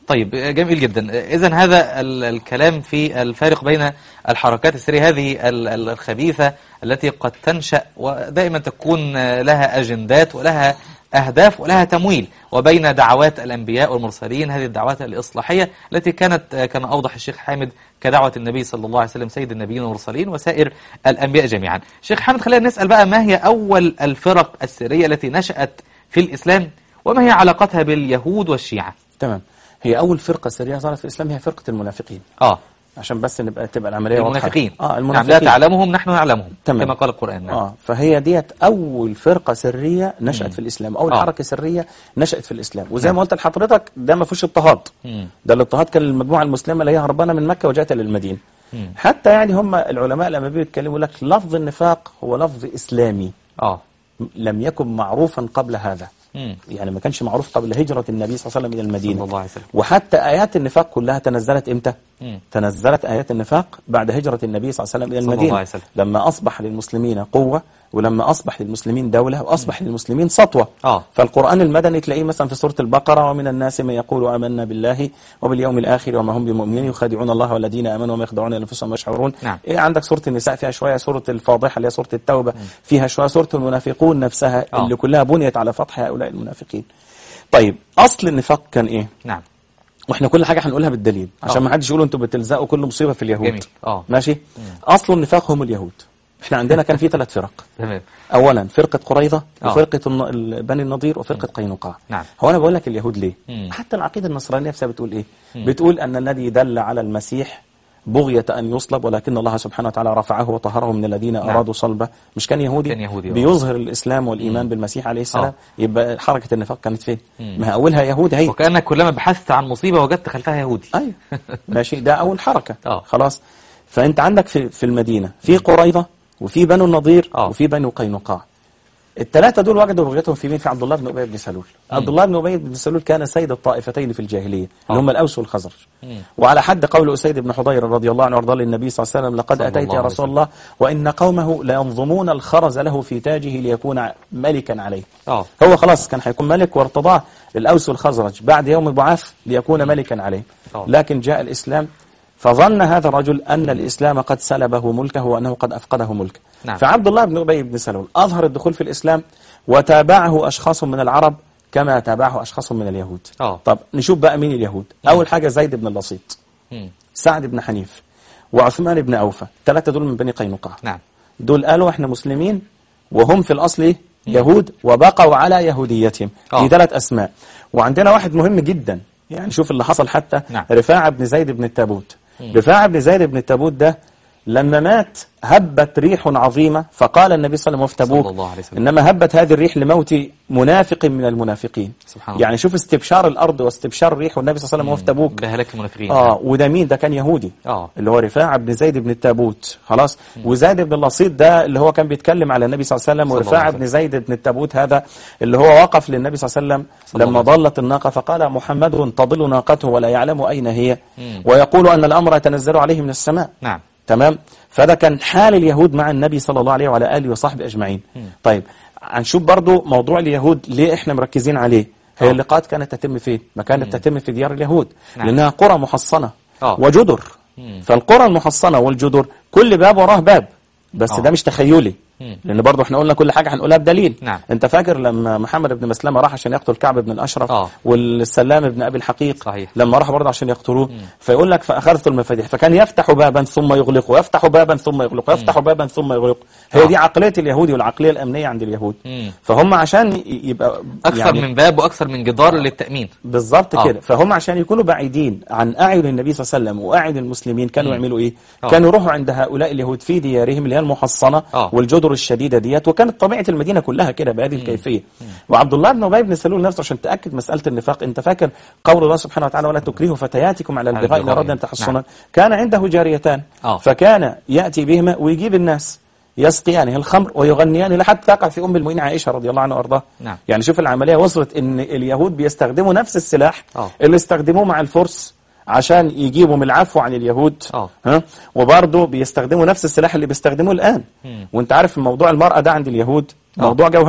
طيب جميل جدا إذا هذا ال- الكلام في الفارق بين الحركات السرية هذه ال- ال- الخبيثة التي قد تنشأ ودائما تكون لها أجندات ولها أهداف ولها تمويل وبين دعوات الأنبياء والمرسلين هذه الدعوات الإصلاحية التي كانت كما أوضح الشيخ حامد كدعوة النبي صلى الله عليه وسلم سيد النبيين والمرسلين وسائر الأنبياء جميعا شيخ حامد خلينا نسأل بقى ما هي أول الفرق السرية التي نشأت في الإسلام وما هي علاقتها باليهود والشيعة تمام هي أول فرقة سرية ظهرت في الإسلام هي فرقة المنافقين آه عشان بس نبقى تبقى العملية واضحة المنافقين اه نعم لا المنافقين تعلمهم نحن نعلمهم تمام. كما قال القرآن نعم. اه فهي ديت اول فرقه سريه نشات في الاسلام اول آه. حركه سريه نشات في الاسلام وزي ما قلت لحضرتك ده ما فيهوش اضطهاد مم. ده الاضطهاد كان للمجموعه المسلمه اللي هي هربانه من مكه وجاءت للمدينه مم. حتى يعني هم العلماء لما بيتكلموا لك لفظ النفاق هو لفظ اسلامي اه لم يكن معروفا قبل هذا مم. يعني ما كانش معروف قبل هجره النبي صلى الله عليه وسلم الى المدينه صلى الله عليه وسلم. وحتى ايات النفاق كلها تنزلت امتى مم. تنزلت آيات النفاق بعد هجرة النبي صلى الله عليه وسلم إلى صلى الله المدينة عليه وسلم. لما أصبح للمسلمين قوة ولما أصبح للمسلمين دولة وأصبح للمسلمين سطوة آه. فالقرآن المدني تلاقيه مثلا في سورة البقرة ومن الناس من يقول آمنا بالله وباليوم الآخر وما هم بمؤمنين يخادعون الله والذين آمنوا وما يخدعون إلا أنفسهم يشعرون نعم. إيه عندك سورة النساء فيها شوية سورة الفاضحة اللي هي سورة التوبة فيها شوية سورة المنافقون نفسها آه. اللي كلها بنيت على فتح هؤلاء المنافقين طيب أصل النفاق كان إيه نعم واحنا كل حاجه هنقولها بالدليل عشان آه. ما حدش يقول انتوا بتلزقوا كل مصيبه في اليهود جميل. آه. ماشي اصل النفاق هم اليهود احنا عندنا كان في ثلاث فرق تمام اولا فرقه قريظه آه. وفرقه الن- ال- بني النضير وفرقه قينقاع نعم. هو انا بقول لك اليهود ليه مم. حتى العقيده النصرانيه نفسها بتقول ايه بتقول ان الذي دل على المسيح بغية أن يصلب ولكن الله سبحانه وتعالى رفعه وطهره من الذين أرادوا صلبه مش كان يهودي كان يهودي، آه. بيظهر الإسلام والإيمان بالمسيح عليه السلام آه. يبقى حركة النفاق كانت فين ما هي أولها يهود هي وكأنك كلما بحثت عن مصيبة وجدت خلفها يهودي ايوه ماشي ده اول حركه آه. خلاص فانت عندك في في المدينه في قريظه وفي بنو النضير آه. وفي بنو قينقاع الثلاثه دول وجدوا بغيتهم في مين في عبد الله بن ابي بن سلول عبد الله بن ابي بن سلول كان سيد الطائفتين في الجاهليه آه. اللي هم الاوس والخزرج مم. وعلى حد قول اسيد بن حضير رضي الله عنه وارضاه للنبي صلى الله عليه وسلم لقد صلى اتيت الله يا عليه رسول وسلم. الله وان قومه لينظمون الخرز له في تاجه ليكون ملكا عليه اه هو خلاص كان هيكون ملك وارتضاه الأوس والخزرج بعد يوم البعاث ليكون ملكا عليه آه. لكن جاء الإسلام فظن هذا الرجل أن الإسلام قد سلبه ملكه وأنه قد أفقده ملكه نعم. فعبد الله بن أبي بن سلول أظهر الدخول في الإسلام وتابعه أشخاص من العرب كما تابعه أشخاص من اليهود آه. طب نشوف بقى مين اليهود أول حاجة زيد بن اللصيط مم. سعد بن حنيف وعثمان بن أوفى ثلاثة دول من بني قينقاع نعم دول قالوا احنا مسلمين وهم في الأصل إيه؟ يهود وبقوا على يهوديتهم آه. دي ثلاث أسماء وعندنا واحد مهم جدا يعني شوف اللي حصل حتى نعم. رفاعة بن زيد بن التابوت رفاعة بن زيد بن التابوت ده لما مات هبت ريح عظيمة فقال النبي صلى الله عليه وسلم في تبوك صلى الله عليه وسلم. إنما هبت هذه الريح لموت منافق من المنافقين سبحان الله. يعني شوف استبشار الأرض واستبشار الريح والنبي صلى الله عليه وسلم وهو في تبوك بهلاك المنافقين اه وده مين ده كان يهودي آه. اللي هو رفاعة بن زيد بن التابوت خلاص وزيد بن اللصيط ده اللي هو كان بيتكلم على النبي صلى الله عليه وسلم صلى الله ورفاعة عليه بن زيد بن التابوت هذا اللي هو وقف للنبي صلى الله عليه صلى وسلم لما الله عليه ضلت الناقة فقال محمد تضل ناقته ولا يعلم أين هي مم. ويقول أن الأمر يتنزل عليه من السماء نعم تمام فده كان حال اليهود مع النبي صلى الله عليه وعلى آله وصحبه أجمعين طيب هنشوف برضو موضوع اليهود ليه احنا مركزين عليه هي آه. اللقاءات كانت تتم فين ما كانت تتم في ديار اليهود نعم. لأنها قرى محصنة آه. وجدر مم. فالقرى المحصنة والجدر كل باب وراه باب بس آه. ده مش تخيلي مم. لان برضه احنا قلنا كل حاجه هنقولها بدليل نعم. انت فاكر لما محمد بن مسلمه راح عشان يقتل كعب بن الاشرف آه. والسلام بن ابي الحقيق صحيح. لما راح برضه عشان يقتلوه فيقول لك فاخذت المفاتيح فكان يفتح بابا ثم يغلق ويفتح بابا ثم يغلق ويفتح بابا ثم يغلق هي آه. دي عقليه اليهودي والعقليه الامنيه عند اليهود مم. فهم عشان ي- يبقى أكثر يعني من باب وأكثر من جدار للتأمين بالظبط آه. كده فهم عشان يكونوا بعيدين عن اعين النبي صلى الله عليه وسلم واعين المسلمين كانوا يعملوا ايه آه. كانوا يروحوا عند هؤلاء اليهود في ديارهم اللي هي المحصنه آه. والجدر الشديده ديت وكانت طبيعه المدينه كلها كده بهذه الكيفيه وعبد الله بن ابي بن سلول نفسه عشان تاكد مساله النفاق انت فاكر قول الله سبحانه وتعالى ولا تكرهوا فتياتكم على على البغاء ان البغاء. اردنا تحصنا نعم. كان عنده جاريتان آه. فكان ياتي بهما ويجيب الناس يسقيانه الخمر ويغنيان لحتى تقع في ام المؤمنين عائشه رضي الله عنها وارضاها نعم. يعني شوف العمليه وصلت ان اليهود بيستخدموا نفس السلاح آه. اللي استخدموه مع الفرس عشان يجيبوا من العفو عن اليهود آه. ها وبرضه بيستخدموا نفس السلاح اللي بيستخدموه الان مم. وانت عارف موضوع المراه ده عند اليهود آه. موضوع جوهري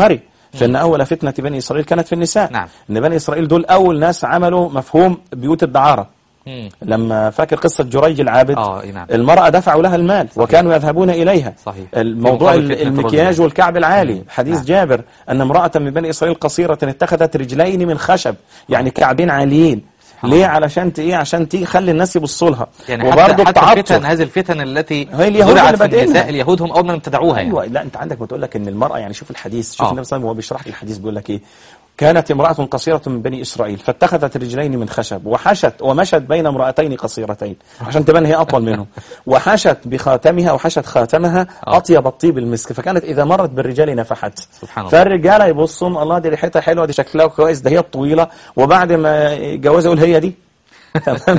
فإن أول فتنة بني إسرائيل كانت في النساء نعم. إن بني إسرائيل دول أول ناس عملوا مفهوم بيوت الدعارة مم. لما فاكر قصة جريج العابد آه، أي نعم. المرأة دفعوا لها المال وكانوا يذهبون إليها صحيح. الموضوع في مقابل فتنة المكياج الرجل. والكعب العالي حديث نعم. جابر أن امرأة من بني إسرائيل قصيرة اتخذت رجلين من خشب يعني كعبين عاليين ليه علشان ت- ايه عشان تيجي خلي الناس يبصوا لها يعني وبرضه حتى حتى الفتن التعطف هذه الفتن التي هي اليهود زرعت اللي في بادئينها. النساء اليهود هم اول من ابتدعوها يعني ايوه لا انت عندك بتقول لك ان المراه يعني شوف الحديث شوف آه. النبي صلى الله عليه وسلم وهو بيشرح لي الحديث بيقول لك ايه كانت امرأة قصيرة من بني إسرائيل فاتخذت رجلين من خشب وحشت ومشت بين امرأتين قصيرتين عشان تبان هي أطول منهم وحشت بخاتمها وحشت خاتمها آه. أطيب الطيب المسك فكانت إذا مرت بالرجال نفحت سبحان الله. فالرجالة يبصوا الله دي ريحتها حلوة دي شكلها كويس ده هي الطويلة وبعد ما يتجوزها يقول هي دي تمام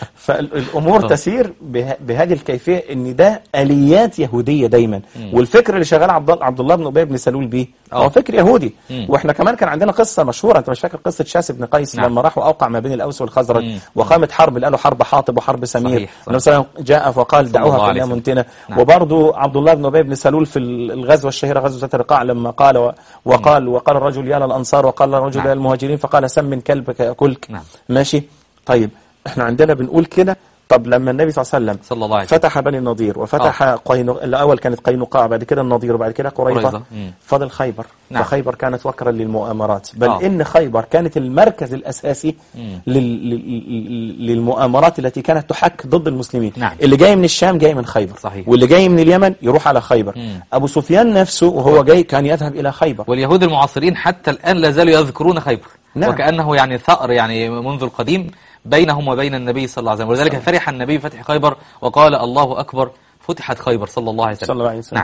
فالامور آه. تسير به- بهذه الكيفيه ان ده اليات يهوديه دايما والفكر اللي شغال عبد الله- عبد الله بن ابي بن سلول بيه آه. هو فكر يهودي مم. واحنا كمان كان عندنا قصه مشهوره انت مش فاكر قصه شاس بن قيس نعم. لما راح واوقع ما بين الاوس والخزرج مم. وقامت حرب قالوا حرب حاطب وحرب سمير صحيح، صحيح. النبي صلى الله عليه وسلم جاء فقال صلى الله دعوها عليه فانها وسلم. منتنه نعم. وبرضه عبد الله بن ابي بن سلول في الغزوه الشهيره غزوه الرقاع لما قال و- وقال وقال الرجل يا للانصار وقال الرجل نعم. يا للمهاجرين فقال سم كلبك ياكلك نعم. ماشي طيب احنا عندنا بنقول كده طب لما النبي صلى الله عليه وسلم صلى الله عليه وسلم. فتح بني النضير وفتح قينو... الاول كانت قينقاع بعد كده النضير وبعد كده قريظه قريظة. مم. فضل خيبر نعم. فخيبر كانت وكرا للمؤامرات بل آه. ان خيبر كانت المركز الاساسي مم. لل... لل... للمؤامرات التي كانت تحك ضد المسلمين نعم. اللي جاي من الشام جاي من خيبر صحيح. واللي جاي من اليمن يروح على خيبر مم. ابو سفيان نفسه وهو جاي كان يذهب الى خيبر واليهود المعاصرين حتى الآن لا زالوا يذكرون خيبر نعم. وكأنه يعني ثأر يعني منذ القديم بينهم وبين النبي صلى الله عليه وسلم ولذلك فرح النبي بفتح خيبر وقال الله أكبر فتحت خيبر صلى الله عليه وسلم صلى الله عليه وسلم نعم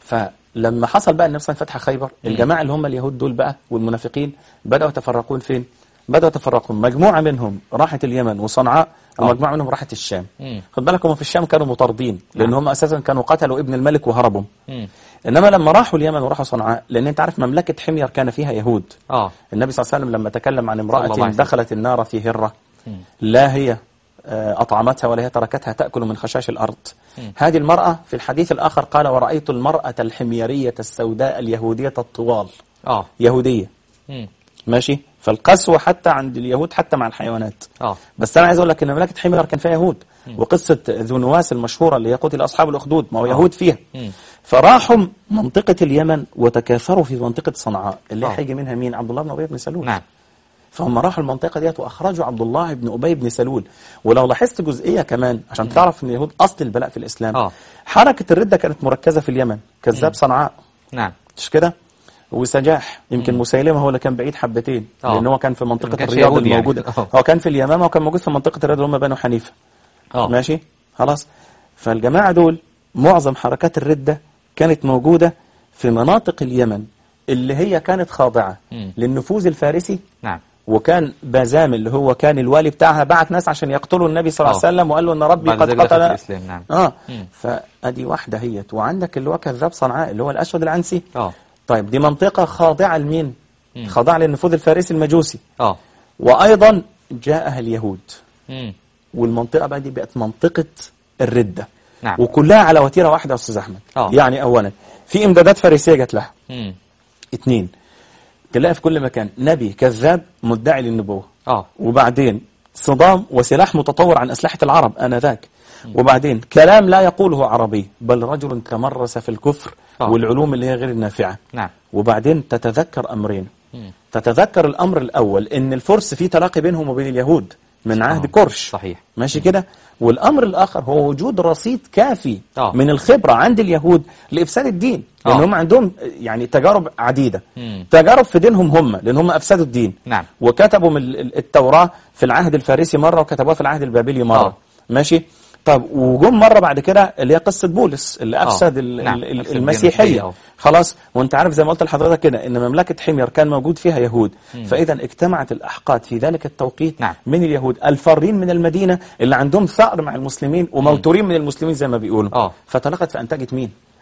فلما حصل بقى النبي صلى الله عليه وسلم فتح خيبر الجماعه اللي هم اليهود دول بقى والمنافقين بداوا يتفرقون فين بداوا يتفرقون مجموعه منهم راحت اليمن وصنعاء آه. ومجموعه منهم راحت الشام مم. خد بالك هم في الشام كانوا مطاردين لان نعم. هم اساسا كانوا قتلوا ابن الملك وهربوا مم. انما لما راحوا اليمن وراحوا صنعاء لان انت عارف مملكه حمير كان فيها يهود آه النبي صلى الله عليه وسلم لما تكلم عن صلى الله عليه امراه وسلم. دخلت النار في هره لا هي آه، أطعمتها ولا هي تركتها تأكل من خشاش الأرض هذه المرأة في الحديث الآخر قال ورأيت المرأة الحميرية السوداء اليهودية الطوال آه يهودية مم. ماشي فالقسوة حتى عند اليهود حتى مع الحيوانات آه بس أنا عايز أقول لك إن مملكة حمير كان فيها يهود وقصة ذو نواس المشهورة اللي هي قتل أصحاب الأخدود ما هو يهود فيها مم. فراحوا منطقة اليمن وتكاثروا في منطقة صنعاء اللي آه. هيجي منها مين عبد الله بن أبي بن سلول نعم فهم راحوا المنطقة ديت وأخرجوا عبد الله بن أبي بن سلول ولو لاحظت جزئية كمان عشان تعرف أن اليهود أصل البلاء في الإسلام آه. حركة الردة كانت مركزة في اليمن كذاب صنعاء نعم مش كده وسجاح يمكن مسيلمة هو اللي كان بعيد حبتين آه. لأن هو كان في ما منطقة كانش الرياض يهودي يعني. الموجودة آه. هو كان في اليمامة وكان موجود في منطقة الرياض اللي هم بنو حنيفة آه ماشي خلاص فالجماعة دول معظم حركات الردة كانت موجودة في مناطق اليمن اللي هي كانت خاضعة مم. للنفوذ الفارسي نعم وكان بازام اللي هو كان الوالي بتاعها بعت ناس عشان يقتلوا النبي صلى الله آه. عليه وسلم وقال له ان ربي بعد قد ذلك دخل في قتل الإسلام نعم اه مم. فادي واحده هيت وعندك اللي هو كذاب صنعاء اللي هو الاسود العنسي آه طيب دي منطقه خاضعه لمين مم. خاضعه للنفوذ الفارسي المجوسي آه وايضا جاءها اليهود مم. والمنطقه بقى دي بقت منطقه الرده نعم وكلها على وتيره واحده يا استاذ احمد آه. يعني اولا في امدادات فارسيه جت لها مم. اثنين تلاقي في كل مكان نبي كذاب مدعي للنبوه آه وبعدين صدام وسلاح متطور عن أسلحة العرب آنذاك وبعدين كلام لا يقوله عربي بل رجل تمرس في الكفر آه. والعلوم اللي هي غير النافعة نعم وبعدين تتذكر أمرين مم. تتذكر الأمر الأول إن الفرس في تلاقي بينهم وبين اليهود من عهد آه. كرش صحيح ماشي كده والأمر الآخر هو وجود رصيد كافي آه. من الخبرة عند اليهود لإفساد الدين لأن آه. هم عندهم يعني تجارب عديدة مم. تجارب في دينهم هم لأن هم أفسدوا الدين نعم وكتبوا من ال- التوراة في العهد الفارسي مرة وكتبوها في العهد البابلي مرة آه. ماشي طب وجم مرة بعد كده اللي هي قصة بولس اللي أفسد ال- نعم، ال- أفسد الدين المسيحية المسيحي، آه. خلاص وانت عارف زي ما قلت لحضرتك كده ان مملكة حمير كان موجود فيها يهود فإذا اجتمعت الأحقاد في ذلك التوقيت نعم. من اليهود الفارين من المدينة اللي عندهم ثأر مع المسلمين وموتورين من المسلمين زي ما بيقولوا آه. فتلقت فأنتجت مين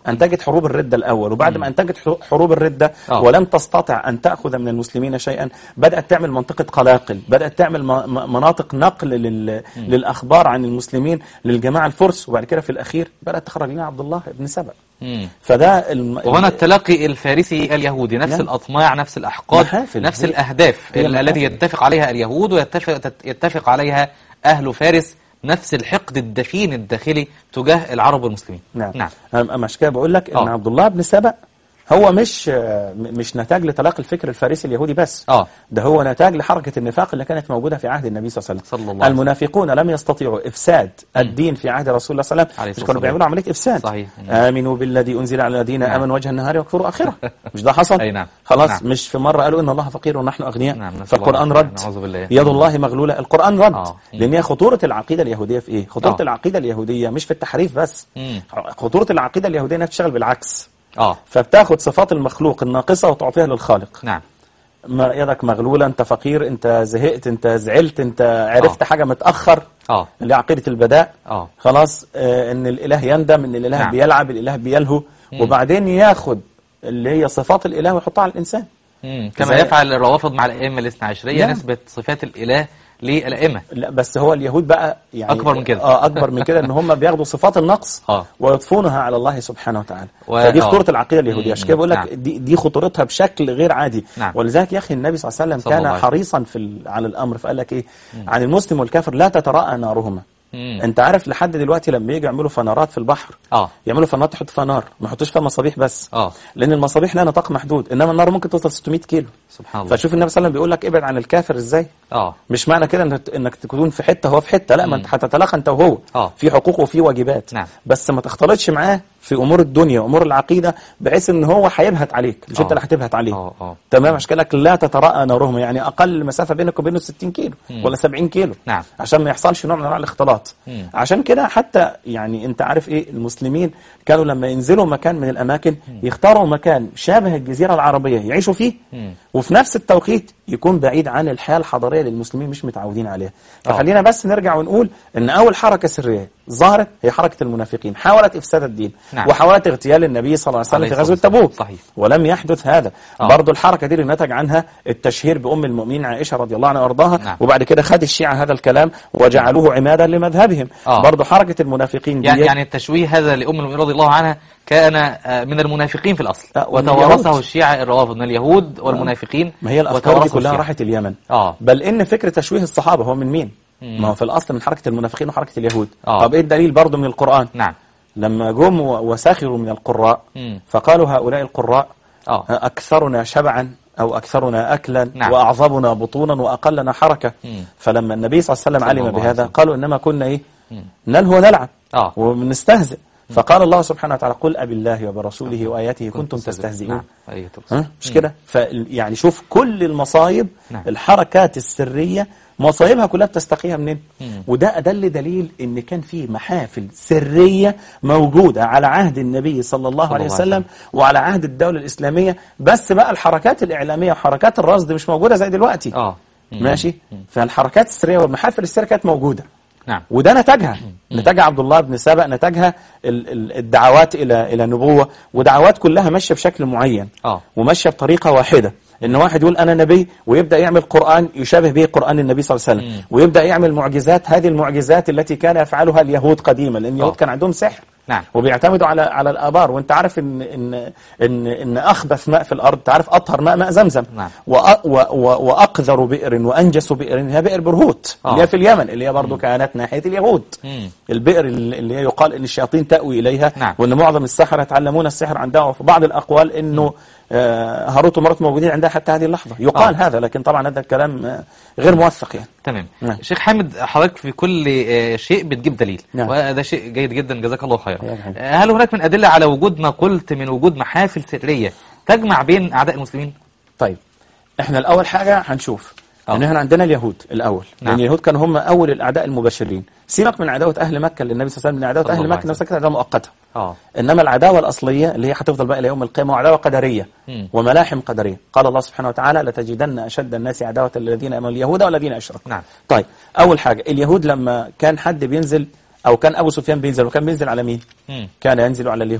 انتجت حروب الرده الاول وبعد ما انتجت حرو- حروب الرده آه. ولم تستطع ان تاخذ من المسلمين شيئا بدات تعمل منطقه قلاقل بدات تعمل م- م- مناطق نقل لل... للاخبار عن المسلمين للجماعه الفرس وبعد كده في الاخير بدات تخرج لنا عبد الله بن سبأ مم. فده الم... وهنا التلقي الفارسي اليهودي نفس نعم. الأطماع نفس الأحقاد محافل. نفس هي- الأهداف هي ال- التي محافل. يتفق عليها اليهود ويتفق تت- يتفق عليها أهل فارس نفس الحقد الدفين الداخلي تجاه العرب والمسلمين نعم نعم أم- أما عشان كده بقول لك ان آه. عبد الله بن سبأ هو مش آه، م- مش نتاج لتلاقي الفكر الفارسي اليهودي بس آه. ده هو نتاج لحركه النفاق اللي كانت موجوده في عهد النبي صلى الله عليه صلى وسلم الله عليه وسلم. المنافقون لم يستطيعوا افساد الدين في عهد رسول الله صلى الله عليه عليه وسلم الصلاة مش كانوا بيعملوا عمليه افساد صحيح. امنوا بالذي انزل على الذين نعم. امنوا وجه النهار واكفروا اخره مش ده حصل أي نعم. خلاص نعم. مش في مره قالوا ان الله فقير ونحن اغنياء نعم، نسأل فالقران الله رد نعوذ بالله. يد الله مغلوله القران رد آه. لان هي خطوره العقيده اليهوديه في ايه خطوره آه. العقيده اليهوديه مش في التحريف بس مم. خطوره العقيده اليهوديه انها تشتغل بالعكس آه فبتاخد صفات المخلوق الناقصه وتعطيها للخالق نعم ما يدك مغلوله انت فقير انت زهقت انت زعلت انت عرفت آه. حاجه متاخر آه اللي هي عقيده البداء آه خلاص آه ان الاله يندم ان الاله نعم. بيلعب الاله بيلهو وبعدين ياخد اللي هي صفات الاله ويحطها على الانسان مم. كما زي- يفعل الروافض مع الأئمة الاثنى عشرية نعم. نسبة صفات الإله للأئمة لا بس هو اليهود بقى يعني أكبر من كده. اه اكبر من كده ان هم بياخدوا صفات النقص آه. ويضفونها على الله سبحانه وتعالى و- فدي آه. خطوره العقيده اليهوديه عشان كده بقول لك نعم. دي, دي خطورتها بشكل غير عادي نعم. ولذلك يا اخي النبي صلى الله عليه وسلم صلى الله كان عليه حريصا في ال- على الامر فقال لك ايه عن المسلم والكافر لا تتراءى نارهما مم. انت عارف لحد دلوقتي لما يجوا يعملوا فنارات في البحر آه يعملوا فنارات يحطوا فيها نار ما يحطوش فيها مصابيح بس آه لان المصابيح لها نطاق محدود انما النار ممكن توصل 600 كيلو سبحان الله فشوف النبي صلى الله عليه وسلم بيقول لك ابعد عن الكافر ازاي آه مش معنى كده إنك- انك تكون في حته هو في حته لا ما انت هتتلاقى انت وهو آه. في حقوق وفي واجبات نعم. بس ما تختلطش معاه في امور الدنيا وامور العقيده بحيث ان هو هيبهت عليك مش آه. انت اللي هتبهت عليه آه آه تمام عشان كده لك لا تتراءى نارهم يعني اقل مسافه بينك وبينه 60 كيلو ولا 70 كيلو نعم. عشان ما يحصلش نوع من انواع الاختلاط مم. عشان كده حتى يعني انت عارف ايه المسلمين كانوا لما ينزلوا مكان من الاماكن يختاروا مكان شابه الجزيره العربيه يعيشوا فيه مم. وفي نفس التوقيت يكون بعيد عن الحياه الحضاريه اللي المسلمين مش متعودين عليها آه. فخلينا بس نرجع ونقول ان اول حركه سريه ظهرت هي حركه المنافقين حاولت افساد الدين نعم. وحاولت اغتيال النبي صلى الله عليه وسلم عليه في غزوه الصلاة والسلام. تبوك صحيح. ولم يحدث هذا آه. برضو الحركه دي اللي نتج عنها التشهير بام المؤمنين عائشه رضي الله عنها وارضاها نعم. وبعد كده خد الشيعه هذا الكلام وجعلوه عمادا لمذهبهم آه. برضو حركه المنافقين دي يعني يعني التشويه هذا لأم المؤمنين رضي الله عنها كان آه، من المنافقين في الأصل آه، ومن وتوارثه اليهود. الشيعة الروافض من اليهود والمنافقين ما هي الافكار دي وتوارثه كلها الشيعة. راحت اليمن آه بل ان فكره تشويه الصحابه هو من مين ما هو في الاصل من حركه المنافقين وحركه اليهود آه. طب ايه الدليل برضو من القران نعم لما جم و- وسخروا من القراء مم. فقالوا هؤلاء القراء آه أكثرنا شبعا أو أكثرنا أكلا نعم. وأعظمنا بطونا وأقلنا حركة مم. فلما النبي صلى الله عليه وسلم صلى علم الله عليه بهذا وسلم. قالوا إنما كنا إيه مم. نلهو ونلعب آه ونستهزئ فقال الله سبحانه وتعالى قل أبي الله وبرسوله وآياته كنتم تستهزئون نعم أيوة تقصد. ها مش كده ف يعني شوف كل المصايب نعم. الحركات السرية مصايبها كلها بتستقيها منين مم. وده أدل دليل ان كان في محافل سرية موجودة على عهد النبي صلى الله صلى عليه الله عليه وسلم وعلى عهد الدولة الإسلامية بس بقى الحركات الإعلامية وحركات الرصد مش موجودة زي دلوقتي آه مم. ماشي فالحركات السرية والمحافل السرية كانت موجودة نعم وده نتجها نتجها عبد الله بن سبأ نتجها ال- ال- الدعوات إلى إلى نبوة ودعوات كلها ماشية بشكل معين آه وماشية بطريقة واحدة ان واحد يقول انا نبي ويبدا يعمل قران يشابه به قران النبي صلى الله عليه وسلم مم. ويبدا يعمل معجزات هذه المعجزات التي كان يفعلها اليهود قديما لان اليهود آه. كان عندهم سحر نعم وبيعتمدوا على على الابار وانت عارف ان ان ان ان اخبث ماء في الارض تعرف اطهر ماء ماء زمزم نعم. وأ- و و واقذر بئر وانجس بئر هي بئر برهوت آه. اللي هي في اليمن اللي هي برضه كانت ناحيه اليهود مم. البئر اللي اللي هي يقال ان الشياطين تأوي اليها نعم. وان معظم السحرة يتعلمون السحر عندها وفي بعض الاقوال انه آه، هاروت وماروت موجودين عندها حتى هذه اللحظه يقال آه. هذا لكن طبعا هذا الكلام آه، غير موثق يعني تمام نعم. شيخ حامد حضرتك في كل آه، شيء بتجيب دليل نعم. وهذا شيء جيد جدا جزاك الله خيرا حياك حبيبي. آه، هل هناك من أدلة على وجود ما قلت من وجود محافل سرية تجمع بين أعداء المسلمين طيب احنا الاول حاجه هنشوف آه. ان احنا عندنا اليهود الاول نعم. لان اليهود كانوا هم اول الاعداء المباشرين سيبك من عداوه اهل مكه للنبي صلى الله عليه وسلم من عداوه صلى اهل الله مكه عليه نفسها كانت عداوه مؤقته اه انما العداوه الاصليه اللي هي هتفضل بقى الى يوم القيامه وعداوه قدريه مم. وملاحم قدريه قال الله سبحانه وتعالى لتجدن اشد الناس عداوه للذين امنوا اليهود والذين اشركوا نعم طيب اول حاجه اليهود لما كان حد بينزل او كان ابو سفيان بينزل وكان بينزل على مين مم. كان ينزل على اليهود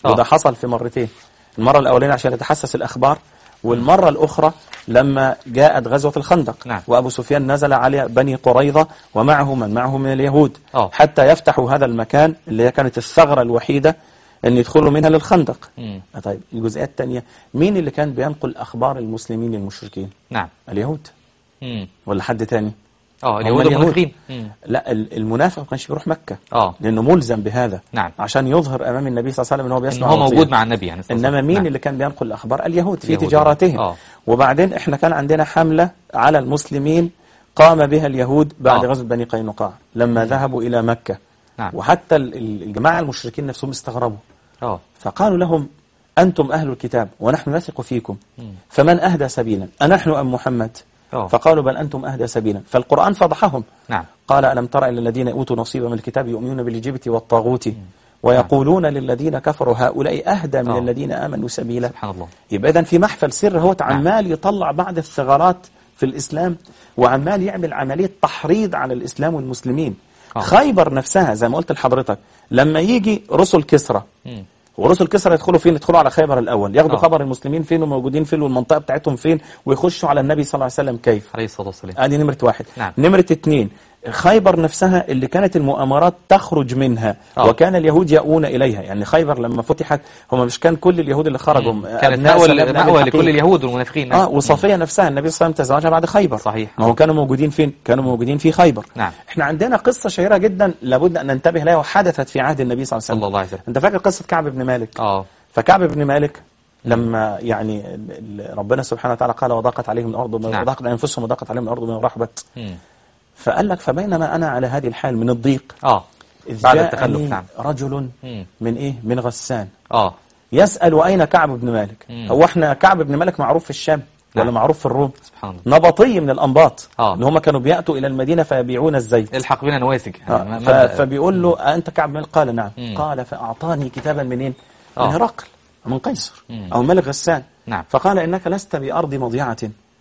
آه. وده حصل في مرتين المرة الأولانية عشان يتحسس الأخبار والمرة الأخرى لما جاءت غزوة الخندق نعم. وأبو سفيان نزل على بني قريظة ومعه من معه من اليهود آه. حتى يفتحوا هذا المكان اللي هي كانت الثغرة الوحيدة أن يدخلوا منها للخندق مم. آه طيب الجزئية الثانية مين اللي كان بينقل أخبار المسلمين للمشركين نعم اليهود مم. ولا حد تاني اه هم اليهود والمنافقين مم. لا ال- المنافق ما كانش بيروح مكة اه لأنه ملزم بهذا نعم. عشان يظهر أمام النبي صلى الله عليه وسلم أن هو ان بيسمع هو ويطيع. موجود مع النبي يعني صلى الله عليه إنما وسلم. مين نعم. اللي كان بينقل الأخبار اليهود في اليهود. تجارتهم آه. وبعدين إحنا كان عندنا حملة على المسلمين قام بها اليهود بعد آه. غزوة بني قينقاع لما ذهبوا إلى مكة نعم. وحتى ال- ال- الجماعة المشركين نفسهم استغربوا اه فقالوا لهم أنتم أهل الكتاب ونحن نثق فيكم فمن أهدى سبيلا أنحن أم محمد آه. فقالوا بل أنتم أهدى سبيلا فالقرآن فضحهم نعم قال ألم تر إلى الذين أوتوا نصيبا من الكتاب يؤمنون بالجبت والطاغوت ويقولون للذين كفروا هؤلاء أهدى من آه. الذين آمنوا سبيلا سبحان الله يبقى إذن في محفل سر هو عمال يطلع بعض الثغرات في الإسلام وعمال يعمل عملية تحريض على الإسلام والمسلمين آه. خيبر نفسها زي ما قلت لحضرتك لما يجي رسل كسرى مم. ورسل كسرى يدخلوا فين يدخلوا على خيبر الأول ياخدوا آه. خبر المسلمين فين وموجودين فين والمنطقة بتاعتهم فين ويخشوا على النبي صلى الله عليه وسلم كيف عليه الصلاة والسلام ادي نمرة واحد نعم. نمرة اتنين خيبر نفسها اللي كانت المؤامرات تخرج منها آه. وكان اليهود يأوون إليها يعني خيبر لما فتحت هم مش كان كل اليهود اللي خرجوا كانت أبناء مأوى سلام بن مأوى أبي لكل حقيق. اليهود والمنافقين اه نعم. وصفية نفسها النبي صلى الله عليه وسلم تزوجها بعد خيبر صحيح. ما هو كانوا موجودين فين كانوا موجودين في خيبر نعم. احنا عندنا قصة شهيرة جدا لابد أن ننتبه لها وحدثت في عهد النبي صلى الله عليه وسلم صلى الله عليه وسلم انت فاكر قصة كعب بن مالك اه فكعب بن مالك لما يعني ال- ال- ربنا سبحانه وتعالى قال وضاقت عليهم الأرض بما- نعم. وضاقت أنفسهم وضاقت عليهم الأرض بما رحبت مم. فقال لك فبينما أنا على هذه الحال من الضيق اه إذ بعد جاءني التخلف نعم رجل مم. من إيه من غسان اه يسأل أين كعب بن مالك مم. هو احنا كعب بن مالك معروف في الشام ولا نعم. معروف في الروم سبحان الله نبطي من الأنباط آه. إن هم كانوا بيأتوا إلى المدينة فيبيعون الزيت الحق بنا نواسك آه. يعني ف- مبدأ- فبيقول له أنت كعب بن مالك قال نعم مم. قال فأعطاني كتابا منين من آه. هرقل من قيصر مم. أو ملك غسان نعم فقال إنك لست بأرض مضيعة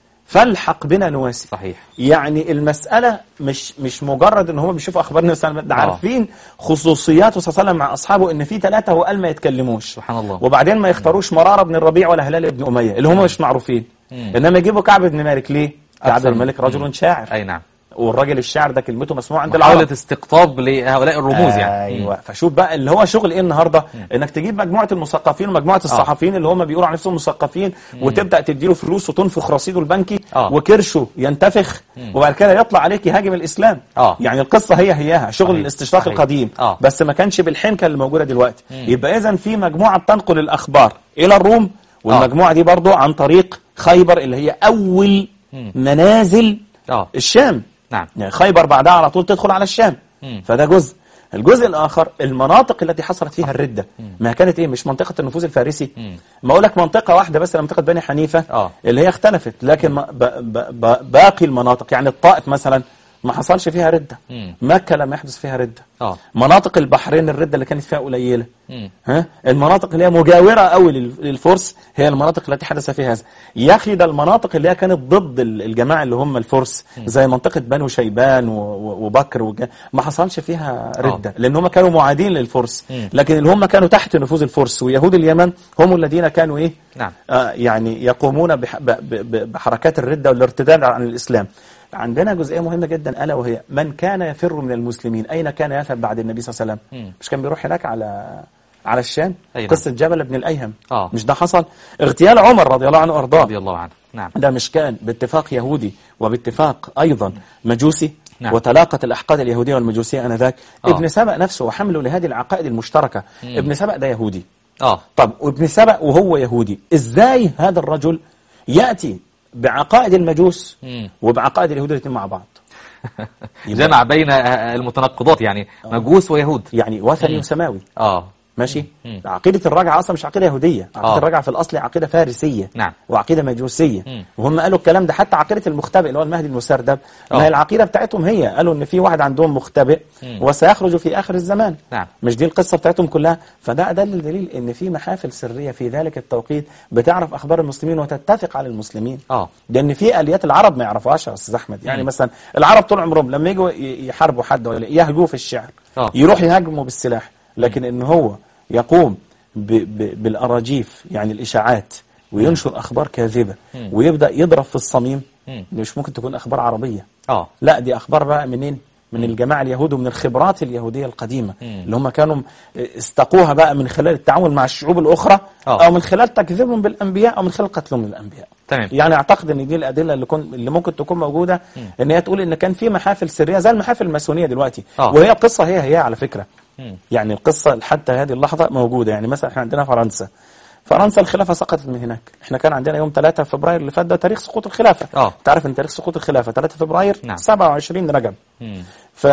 فالحق بنا نواسي صحيح يعني المسألة مش مش مجرد ان هم بيشوفوا اخبار النبي صلى الله عليه وسلم ده آه. عارفين خصوصياته صلى الله عليه وسلم مع اصحابه ان في ثلاثة هو قال ما يتكلموش سبحان الله وبعدين ما يختاروش مرارة بن الربيع ولا هلال بن أمية اللي هم مش معروفين مم. انما يجيبوا كعب بن مالك ليه كعب أكثر بن مالك من- رجل شاعر اي نعم والراجل الشاعر ده كلمته مسموعة عند محاولة العرب استقطاب لهؤلاء الرموز يعني ايوه فشوف بقى اللي هو شغل ايه النهارده انك تجيب مجموعه المثقفين ومجموعه الصحفيين اللي هم بيقولوا على نفسهم مثقفين وتبدا تديله فلوس وتنفخ رصيده البنكي آه. وكرشه ينتفخ وبعد كده يطلع عليك يهاجم الاسلام آه. يعني القصه هي هياها شغل صحيح. الاستشراق صحيح. القديم آه. بس ما كانش بالحنكه اللي موجوده دلوقتي يبقى اذا في مجموعه بتنقل الاخبار الى الروم والمجموعه دي برضو عن طريق خيبر اللي هي اول منازل اه الشام نعم يعني خيبر بعدها على طول تدخل على الشام مم. فده جزء الجزء الآخر المناطق التي حصلت فيها الردة ما كانت إيه مش منطقة النفوذ الفارسي مم. ما أقول لك منطقة واحدة بس منطقة بني حنيفة آه. اللي هي اختلفت لكن ما- ب ب ب باقي المناطق يعني الطائف مثلا ما حصلش فيها ردة مم. مكة لم يحدث فيها ردة اه مناطق البحرين الردة اللي كانت فيها قليلة مم. ها المناطق اللي هي مجاورة قوي لل- للفرس هي المناطق التي حدث فيها هذا يا أخي ده المناطق اللي هي كانت ضد ال- الجماعة اللي هم الفرس زي منطقة بنو شيبان و- و- وبكر وج- ما حصلش فيها ردة لأن هم كانوا معادين للفرس مم. لكن اللي هم كانوا تحت نفوذ الفرس ويهود اليمن هم الذين كانوا إيه نعم آه يعني يقومون بح ب ب ب بحركات الردة والارتداد عن الإسلام عندنا جزئية مهمة جدا ألا وهي من كان يفر من المسلمين أين كان يذهب بعد النبي صلى الله عليه مم. وسلم مش كان بيروح هناك على على الشام أي نعم. قصة جبل بن الأيهم آه. مش ده حصل اغتيال عمر رضي الله عنه وأرضاه رضي الله عنه نعم ده مش كان باتفاق يهودي وباتفاق أيضا مجوسي نعم. وتلاقت الأحقاد اليهودية والمجوسية آنذاك آه. ابن سبأ نفسه وحمله لهذه العقائد المشتركة ابن سبأ ده يهودي اه طب وابن سبأ وهو يهودي ازاي هذا الرجل يأتي بعقائد المجوس مم. وبعقائد اليهود الاثنين مع بعض يبقى- جمع بين آه، المتناقضات يعني مجوس ويهود يعني وثني وسماوي اه ماشي مم. عقيدة الرجعة أصلا مش عقيدة يهودية عقيدة آه. الرجعة في الأصل عقيدة فارسية نعم. وعقيدة مجوسية مم. وهم قالوا الكلام ده حتى عقيدة المختبئ اللي هو المهدي المسردب آه. ما هي العقيدة بتاعتهم هي قالوا إن في واحد عندهم مختبئ مم. وسيخرج في آخر الزمان نعم. مش دي القصة بتاعتهم كلها فده دليل دليل إن في محافل سرية في ذلك التوقيت بتعرف أخبار المسلمين وتتفق على المسلمين اه لان في اليات العرب ما يعرفوهاش يا استاذ احمد يعني مم. مثلا العرب طول عمرهم لما يجوا ي- يحاربوا حد ولا يهجوه في الشعر آه. يروح يهاجموا بالسلاح لكن ان هو يقوم ب ب بالاراجيف يعني الاشاعات وينشر اخبار كاذبه ويبدا يضرب في الصميم مم. مش ممكن تكون اخبار عربيه اه لا دي اخبار بقى منين من الجماعه اليهود ومن الخبرات اليهوديه القديمه مم. اللي هم كانوا استقوها بقى من خلال التعامل مع الشعوب الاخرى آه. او من خلال تكذيبهم بالانبياء او من خلال قتلهم للانبياء تمام يعني اعتقد ان دي الادله اللي, كن اللي ممكن تكون موجوده ان هي تقول ان كان في محافل سريه زي المحافل الماسونيه دلوقتي آه. وهي القصه هي هي على فكره مم. يعني القصه حتى هذه اللحظه موجوده يعني مثلا احنا عندنا فرنسا فرنسا الخلافه سقطت من هناك احنا كان عندنا يوم 3 فبراير اللي فات ده تاريخ سقوط الخلافه آه. تعرف ان تاريخ سقوط الخلافه 3 فبراير نعم. 27 رجب مم.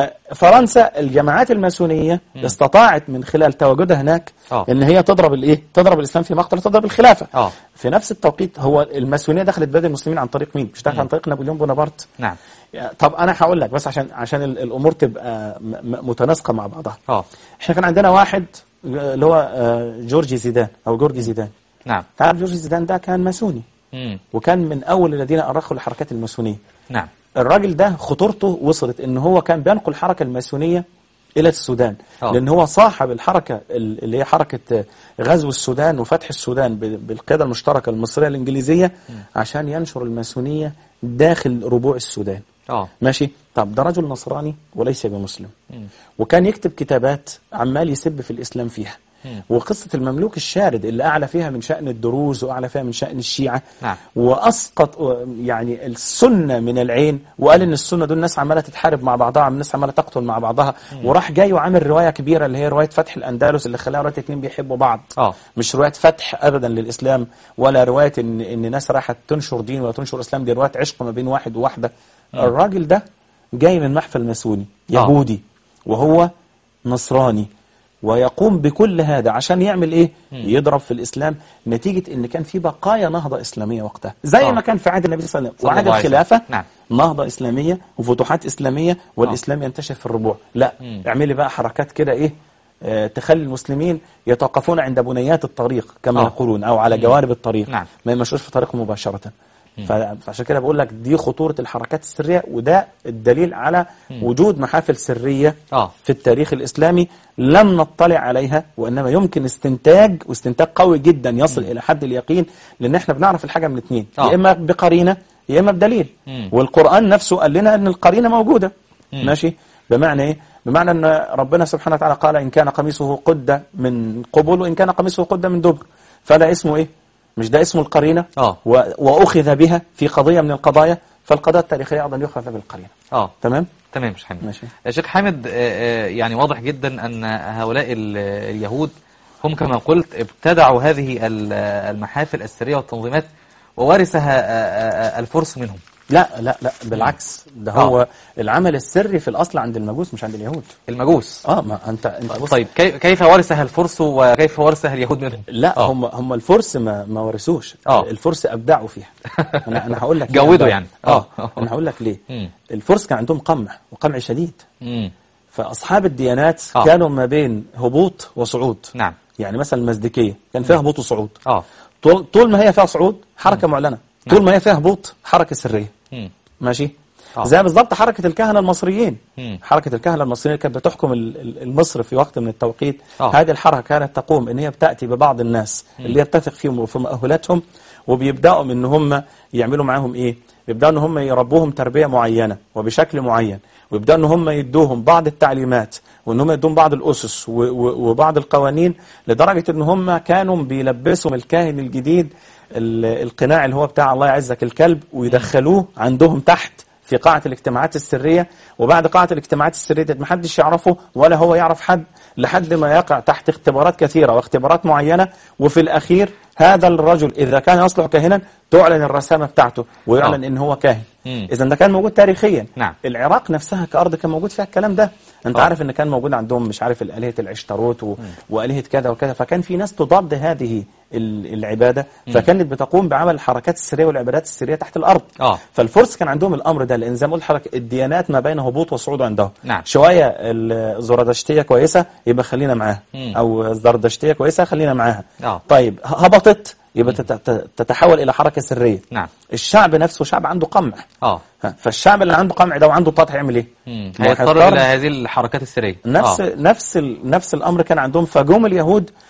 ففرنسا الجماعات الماسونيه استطاعت من خلال تواجدها هناك آه. ان هي تضرب الايه تضرب الاسلام في مقتل وتضرب الخلافه آه. في نفس التوقيت هو الماسونيه دخلت بلاد المسلمين عن طريق مين مش دخلت عن طريق نابليون بونابرت نعم طب انا هقول لك بس عشان عشان ال- الامور تبقى م- م- متناسقه مع بعضها اه احنا كان عندنا واحد آه، اللي هو آه، جورجي زيدان او جورجي زيدان نعم تعرف جورجي زيدان ده كان ماسوني مم. وكان من اول الذين ارخوا الحركات الماسونيه نعم الراجل ده خطورته وصلت ان هو كان بينقل الحركه الماسونيه الى السودان آه. لان هو صاحب الحركه ال- اللي هي حركه غزو السودان وفتح السودان ب- بالقياده المشتركه المصريه الانجليزيه عشان ينشر الماسونيه داخل ربوع السودان اه ماشي طب ده رجل نصراني وليس بمسلم وكان يكتب كتابات عمال يسب في الإسلام فيها وقصة المملوك الشارد اللي أعلى فيها من شأن الدروز وأعلى فيها من شأن الشيعة نعم. وأسقط يعني السنة من العين وقال إن السنة دول الناس عمالة تتحارب مع بعضها الناس عمالة تقتل مع بعضها وراح جاي وعامل رواية كبيرة اللي هي رواية فتح الأندلس اللي خلاها رواية اتنين بيحبوا بعض آه. مش رواية فتح أبدا للإسلام ولا رواية إن إن ناس راحت تنشر دين ولا تنشر إسلام دي رواية عشق ما بين واحد وواحدة الراجل ده جاي من محفل ماسوني يهودي وهو نصراني ويقوم بكل هذا عشان يعمل ايه يضرب في الاسلام نتيجه ان كان في بقايا نهضه اسلاميه وقتها زي آه. ما كان في عهد النبي صلى الله عليه وسلم صلى وعهد الله عليه وسلم. الخلافه نعم. نهضه اسلاميه وفتوحات اسلاميه والاسلام ينتشر في الربوع لا اعملي بقى حركات كده ايه آه، تخلي المسلمين يتوقفون عند بنيات الطريق كما آه. يقولون او على جوانب الطريق نعم. ما يمشوش في طريقهم مباشره ف- فعشان كده بقول لك دي خطوره الحركات السريه وده الدليل على وجود محافل سريه آه. في التاريخ الإسلامي لم نطلع عليها وإنما يمكن استنتاج واستنتاج قوي جدا يصل إلى حد اليقين لأن احنا بنعرف الحاجة من الاثنين آه. يا إما بقرينة يا إما بدليل مم. والقرآن نفسه قال لنا أن القرينة موجودة ماشي بمعنى إيه؟ بمعنى أن ربنا سبحانه وتعالى قال إن كان قميصه قد من قبل وإن كان قميصه قد من دبر فده اسمه إيه؟ مش ده اسمه القرينة آه. و- وأخذ بها في قضية من القضايا فالقضايا التاريخية أيضا يؤخذ بالقرينة اه تمام؟ تمام شيخ حامد ماشي. يا شيخ حامد آه، آه، يعني واضح جدا أن هؤلاء ال- اليهود هم كما قلت ابتدعوا هذه ال- المحافل السرية والتنظيمات وورثها آه، آه، الفرس منهم لا لا لا بالعكس ده آه. هو العمل السري في الاصل عند المجوس مش عند اليهود المجوس اه ما انت انت بص طيب كي- كيف ورثها الفرس وكيف ورثها اليهود منهم لا آه. هم هم الفرس ما ما ورثوش آه. الفرس ابدعوا فيها انا انا هقول لك ليه جودوا أبدعوا. يعني. اه آه. انا هقول لك ليه مم. الفرس كان عندهم قمع وقمع شديد مم. فاصحاب الديانات آه. كانوا ما بين هبوط وصعود نعم يعني مثلا المزدكيه كان فيها هبوط وصعود اه طول طول ما هي فيها صعود حركه معلنه طول ما هي فيها هبوط حركه سريه مم. ماشي آه. زي بالظبط حركة الكهنة المصريين مم. حركة الكهنة المصريين كانت بتحكم ال- ال- المصر في وقت من التوقيت آه. هذه الحركة كانت تقوم ان هي بتأتي ببعض الناس اللي يتفق فيهم وفي مؤهلاتهم وبيبدأوا من ان هم يعملوا معاهم ايه يبدأوا ان هم يربوهم تربية معينة وبشكل معين ويبدأوا ان هم يدوهم بعض التعليمات وان هم يدوهم بعض الاسس و- و- وبعض القوانين لدرجة ان هم كانوا بيلبسهم الكاهن الجديد ال- القناع اللي هو بتاع الله يعزك الكلب ويدخلوه عندهم تحت في قاعة الاجتماعات السرية وبعد قاعة الاجتماعات السرية دي محدش يعرفه ولا هو يعرف حد لحد ما يقع تحت اختبارات كثيرة واختبارات معينة وفي الأخير هذا الرجل إذا كان يصلح كاهنا تعلن الرسامة بتاعته ويعلن آه. إن هو كاهن مم. إذا ده كان موجود تاريخيا نعم. العراق نفسها كأرض كان موجود فيها الكلام ده أنت آه. عارف إن كان موجود عندهم مش عارف الآلهة العشتروت و... وآلهة كذا وكذا فكان في ناس تضاد هذه ال- العبادة فكانت بتقوم بعمل الحركات السرية والعبادات السرية تحت الأرض آه. فالفرس كان عندهم الامر ده لان زي ما قلت لحضرتك الديانات ما بين هبوط وصعود عندهم نعم. شويه الزرادشتيه كويسه يبقى خلينا معاها مم. او الزردشتيه كويسه خلينا معاها آه. طيب هبطت يبقى تت- تت- تتحول الى حركه سريه نعم. الشعب نفسه شعب عنده قمع اه ها، فالشعب اللي عنده قمع ده وعنده طاط هيعمل ايه مم. ما هو هيضطر هيضطر- الى هذه الحركات السريه نفس آه. نفس ال... نفس الامر كان عندهم فجوم اليهود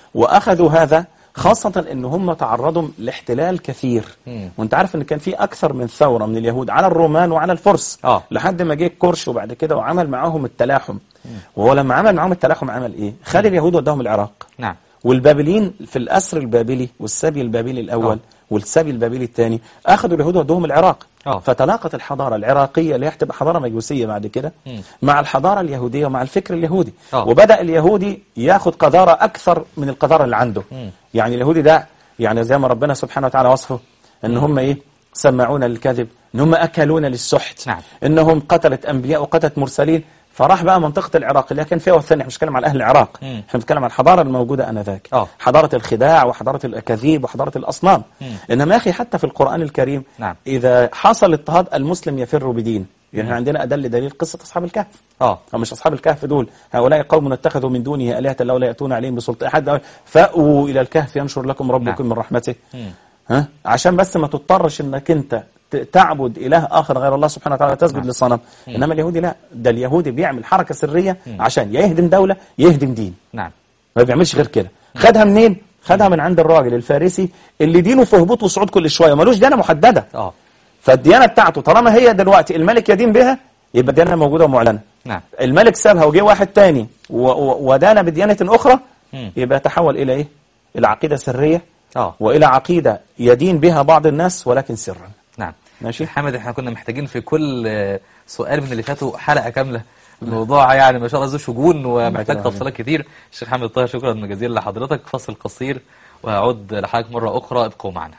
واخذوا هذا خاصة ان هم تعرضوا لاحتلال كثير مم. وانت عارف ان كان في اكثر من ثورة من اليهود على الرومان وعلى الفرس آه. لحد ما جه الكرش وبعد كده وعمل معاهم التلاحم وهو لما عمل معاهم التلاحم عمل ايه خد اليهود وداهم العراق نعم والبابليين في الأسر البابلي والسبي البابلي الأول آه. والسبي البابلي الثاني أخذوا اليهود ودوهم العراق آه. فتلاقت الحضارة العراقية اللي هي هتبقى حضارة مجوسية بعد كده مم. مع الحضارة اليهودية ومع الفكر اليهودي آه. وبدأ اليهودي ياخد قذارة أكثر من القذارة اللي عنده مم. يعني اليهودي ده يعني زي ما ربنا سبحانه وتعالى وصفه ان هم ايه سمعون للكذب ان هم اكلون للسحت نعم. انهم قتلت انبياء وقتلت مرسلين فراح بقى منطقة العراق اللي كان فيها وثني احنا مش بنتكلم على اهل العراق مم. احنا بنتكلم على الحضارة الموجودة انذاك آه. حضارة الخداع وحضارة الاكاذيب وحضارة الاصنام مم. انما يا اخي حتى في القرآن الكريم نعم. اذا حصل اضطهاد المسلم يفر بدين يعني احنا عندنا ادل دليل قصة اصحاب الكهف اه أو مش أصحاب الكهف دول هؤلاء قوم اتخذوا من دونه آلهة لولا يأتون عليهم بسلطان أحد فأووا إلى الكهف ينشر لكم ربكم نعم. من رحمته مم. ها عشان بس ما تضطرش انك انت ت- تعبد اله اخر غير الله سبحانه وتعالى تسجد لصنم انما اليهودي لا ده اليهودي بيعمل حركه سريه عشان يا يهدم دوله يهدم دين نعم ما بيعملش غير كده خدها منين خدها من عند الراجل الفارسي اللي دينه في هبوط وصعود كل شويه ملوش ديانه محدده اه فالديانه بتاعته طالما هي دلوقتي الملك يدين بها يبقى الديانه موجوده ومعلنه نعم الملك سابها وجه واحد تاني و- و- ودان بديانه اخرى مم. يبقى تحول الى ايه الى عقيده سريه اه والى عقيده يدين بها بعض الناس ولكن سرا نعم ماشي. حامد احنا كنا محتاجين في كل آه، سؤال من اللي فاتوا حلقة كاملة الموضوع يعني ما شاء الله ذو شجون ومحتاج الله تفصيلات كتير الشيخ حامد الطاهر شكرا جزيلا لحضرتك فصل قصير وهعود لحضرتك مرة أخرى ابقوا معنا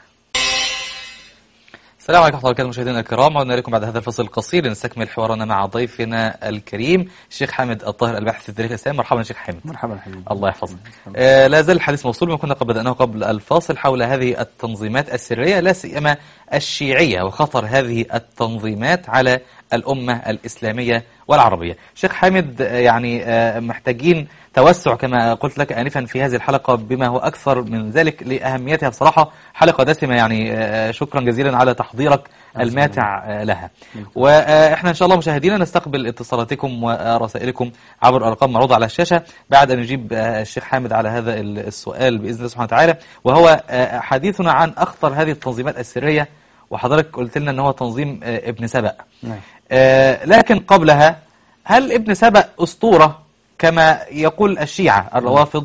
السلام عليكم ورحمة الله وبركاته مشاهدينا الكرام عدنا لكم بعد هذا الفصل القصير لنستكمل حوارنا مع ضيفنا الكريم الشيخ حامد الطاهر الباحث في التاريخ الإسلامي مرحبا يا شيخ حامد مرحبا حبيبي الله يحفظك آه لا زال الحديث موصول بما كنا قد بدأناه قبل الفاصل حول هذه التنظيمات السرية لا سيما الشيعية وخطر هذه التنظيمات على الأمة الإسلامية والعربية شيخ حامد آه، يعني آه، محتاجين توسع كما قلت لك آنفا في هذه الحلقة بما هو أكثر من ذلك لأهميتها بصراحة حلقة دسمة يعني آه، شكرا جزيلا على تحضيرك الماتع آه، لها وإحنا إن شاء الله مشاهدينا نستقبل اتصالاتكم ورسائلكم عبر الأرقام معروضة على الشاشة بعد أن يجيب آه، الشيخ حامد على هذا السؤال بإذن الله سبحانه وتعالى وهو آه، حديثنا عن أخطر هذه التنظيمات السرية وحضرتك قلت لنا أن هو تنظيم آه، ابن سبأ نعم. آه، لكن قبلها هل ابن سبأ أسطورة كما يقول الشيعة الروافض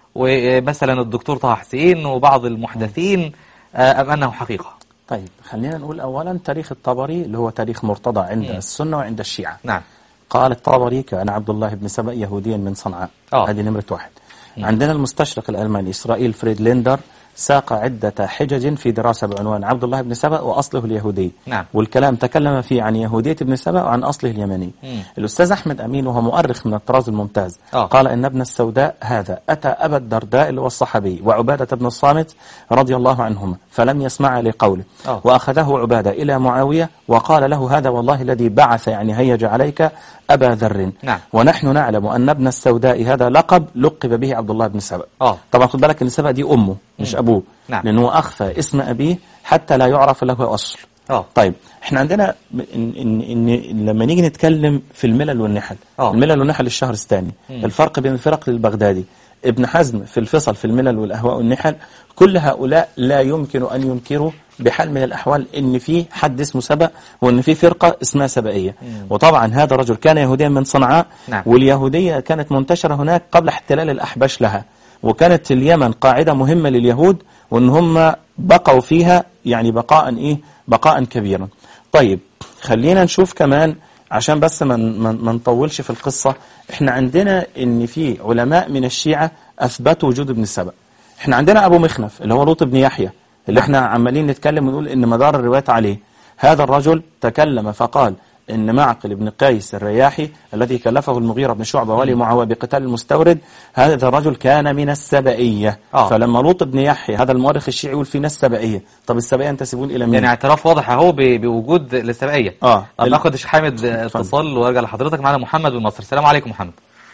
ومثلا الدكتور طه حسين وبعض المحدثين آه، أم أنه حقيقة طيب خلينا نقول اولا تاريخ الطبري اللي هو تاريخ مرتضى عند مم. السنه وعند الشيعه نعم قال الطبري كان عبد الله بن سبأ يهوديا من صنعاء آه. هذه نمرة واحد عندنا المستشرق الألماني إسرائيل فريد ليندر ساق عدة حجج في دراسة بعنوان عبد الله بن سبأ وأصله اليهودي نعم. والكلام تكلم فيه عن يهودية ابن سبأ وعن أصله اليمني مم. الأستاذ أحمد أمين وهو مؤرخ من الطراز الممتاز آه. قال إن ابن السوداء هذا أتى أبا الدرداء اللي هو الصحابي وعبادة بن الصامت رضي الله عنهما فلم يسمع لقوله آه. وأخذه عبادة إلى معاوية وقال له هذا والله الذي بعث يعني هيج عليك أبا ذر نعم. ونحن نعلم أن ابن السوداء هذا لقب لقب به عبد الله بن سبأ آه. طبعا خد بالك ان سبأ دي أمه مش أبوه نعم. لأنه أخفى اسم أبيه حتى لا يعرف له أصل آه. طيب احنا عندنا إن, إن, إن لما نيجي نتكلم في الملل والنحل آه. الملل والنحل الشهرستاني الفرق بين الفرق للبغدادي ابن حزم في الفصل في الملل والأهواء والنحل كل هؤلاء لا يمكن أن ينكروا بحال من الأحوال إن في حد اسمه سبأ وإن في فرقة اسمها سبئية وطبعا هذا الرجل كان يهوديا من صنعاء نعم. واليهودية كانت منتشرة هناك قبل احتلال الأحباش لها وكانت اليمن قاعدة مهمة لليهود وإن هم بقوا فيها يعني بقاء إيه بقاء كبيرا طيب خلينا نشوف كمان عشان بس ما ما ما نطولش في القصة احنا عندنا ان في علماء من الشيعة اثبتوا وجود ابن سبأ احنا عندنا ابو مخنف اللي هو لوط بن يحيى اللي احنا عمالين نتكلم ونقول ان مدار الروايات عليه هذا الرجل تكلم فقال ان معقل بن قيس الرياحي الذي كلفه المغيرة بن شعبة ولي معاوية بقتال المستورد هذا الرجل كان من السبئية آه. فلما لوط بن يحيى هذا المؤرخ الشيعي يقول في ناس سبئية طب السبئية ينتسبون الى مين يعني اعتراف واضح اهو ب- بوجود السبعية آه. طب ال- ناخد الشيخ حامد اتصال وارجع لحضرتك معنا محمد بن مصر السلام عليكم محمد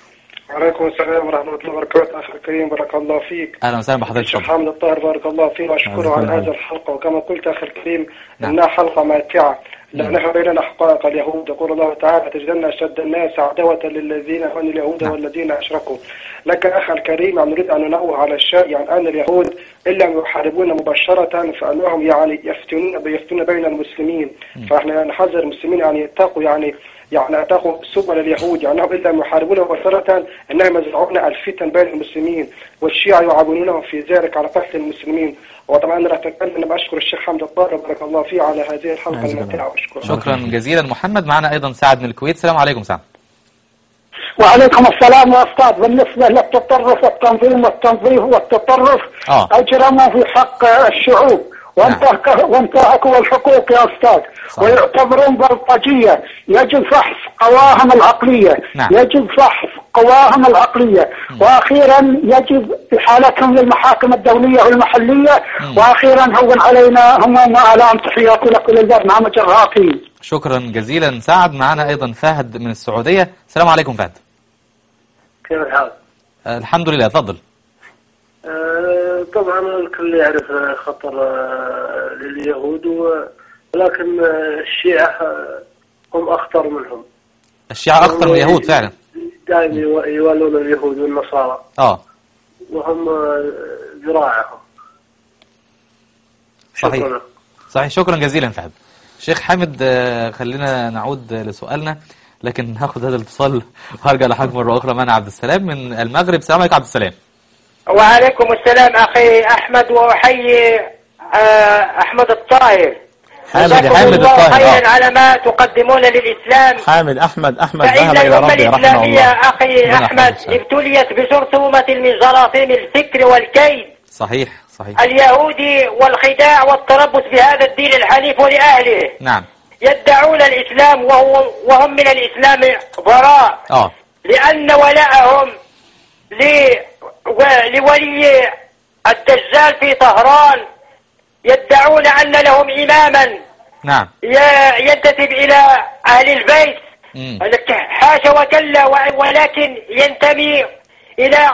وعليكم السلام ورحمة الله وبركاته أخي الكريم بارك الله فيك اهلا وسهلا بحضرتك الشيخ اتفضل حامد الطاهر بارك الله فيك وأشكره الله على يبارك هذه الحلقة وكما قلت أخي الكريم نعم. إنها حلقة ماتعة لأنها بيننا حقائق اليهود يقول الله تعالى تجدن أشد الناس عداوة للذين هم اليهود نعم. والذين أشركوا لكن أخي الكريم يعني نريد أن ننوه على الشيء يعني أن اليهود إن لم يحاربون مباشرة فأنهم يعني يفتنون يفتون بين المسلمين فإحنا نحذر المسلمين أن يتقوا يعني يعني اتقوا سبل اليهود يعني انهم ان لم يحاربون مباشرة انهم يزرعون الفتن بين المسلمين والشيعة يعاونونهم في ذلك على قتل المسلمين وطبعا انا اتكلم انا بشكر الشيخ حمد الطاهر بارك الله فيه على هذه الحلقة عزيز الله. الممتعة واشكره شكرا جزيلا محمد معنا أيضا سعد من الكويت السلام عليكم سعد وعليكم السلام يا استاذ بالنسبه للتطرف والتنظيم والتنظيف والتطرف آه. اجرموا في حق الشعوب وانتهك وانتهكوا الحقوق يا استاذ صحيح. ويعتبرون بلطجيه يجب فحص قواهم العقليه نعم. يجب فحص قواهم العقليه واخيرا يجب احالتهم للمحاكم الدوليه والمحليه واخيرا هون علينا هموم والام تحياتي لكل البرنامج الراقي شكرا جزيلا سعد معنا أيضا فهد من السعودية السلام عليكم فهد كيف الحال؟ آه، الحمد لله تفضل آه، طبعا الكل يعرف آه، خطر آه، لليهود و- ولكن آه، الشيعة آه، هم أخطر منهم الشيعة أخطر من اليهود فعلا دائما يو- يوالون اليهود والنصارى آه وهم آه، ذراعهم صحيح شكراً. صحيح شكرا جزيلا فهد شيخ حامد آه، خلينا نعود لسؤالنا لكن هاخد هذا الاتصال وهرجع لحضرتك مرة أخرى معنا عبد السلام من المغرب السلام عليكم عبد السلام وعليكم السلام أخي أحمد وأحيي آه، أحمد الطاهر حامد جزاكم حامد الله الطاهر، خيرا آه. على ما تقدمون للإسلام حامد أحمد أحمد فإن ذهب إلى الأمة ربه رحمه الإسلامية الله أخي ربنا أحمد يحفظه. ابتليت بجرثومة من جراثيم الفكر والكيد صحيح صحيح اليهودي والخداع والتربص بهذا الدين الحنيف ولأهله نعم يدعون الإسلام وهو وهم من الإسلام براء آه لأن ولاءهم ل- و- لولي الدجال في طهران يدعون أن لهم إماما نعم ي- ينتسب إلى أهل البيت مم. حاشا وكلا و- ولكن ينتمي إلى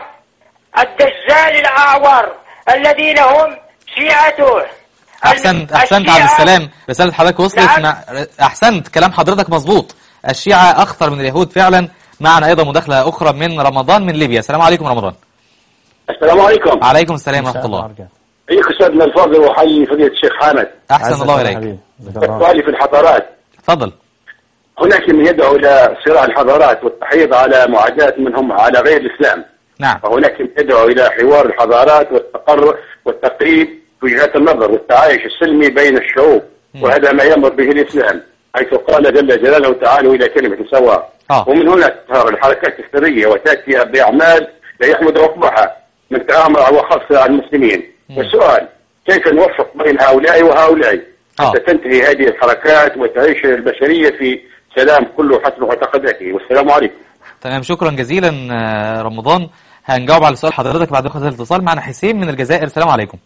الدجال الأعور الذين هم شيعته أحسنت أحسنت الشيعة- عبد السلام رسالة حضرتك وصلت نعم. مع أحسنت كلام حضرتك مظبوط الشيعة أخطر من اليهود فعلا معنا أيضا مداخلة أخرى من رمضان من ليبيا السلام عليكم رمضان السلام عليكم عليكم السلام إن شاء ورحمة الله أرجع. ايك استاذنا الفاضل وحي فضيله الشيخ حامد أحسن عزك الله يا إليك حبيبي. جزاك الله. سؤالي في الحضارات تفضل هناك من يدعو الى صراع الحضارات والتحريض على معاداة من هم على غير الاسلام نعم وهناك من يدعو الى حوار الحضارات والتقرب والتقريب في وجهات النظر والتعايش السلمي بين الشعوب وهذا ما يامر به الاسلام حيث قال جل جلاله تعالوا الى كلمه سواء آه. ومن هنا تظهر الحركات السريه وتاتي باعمال لا يحمد عقبها من تآمر وخاصه على المسلمين والسؤال كيف نوفق بين هؤلاء وهؤلاء آه. حتى تنتهي هذه الحركات وتعيش البشريه في سلام كله حسب معتقداته والسلام عليكم تمام شكرا جزيلا آه، رمضان هنجاوب على سؤال حضرتك بعد ما ناخد الاتصال معنا حسين من الجزائر السلام عليكم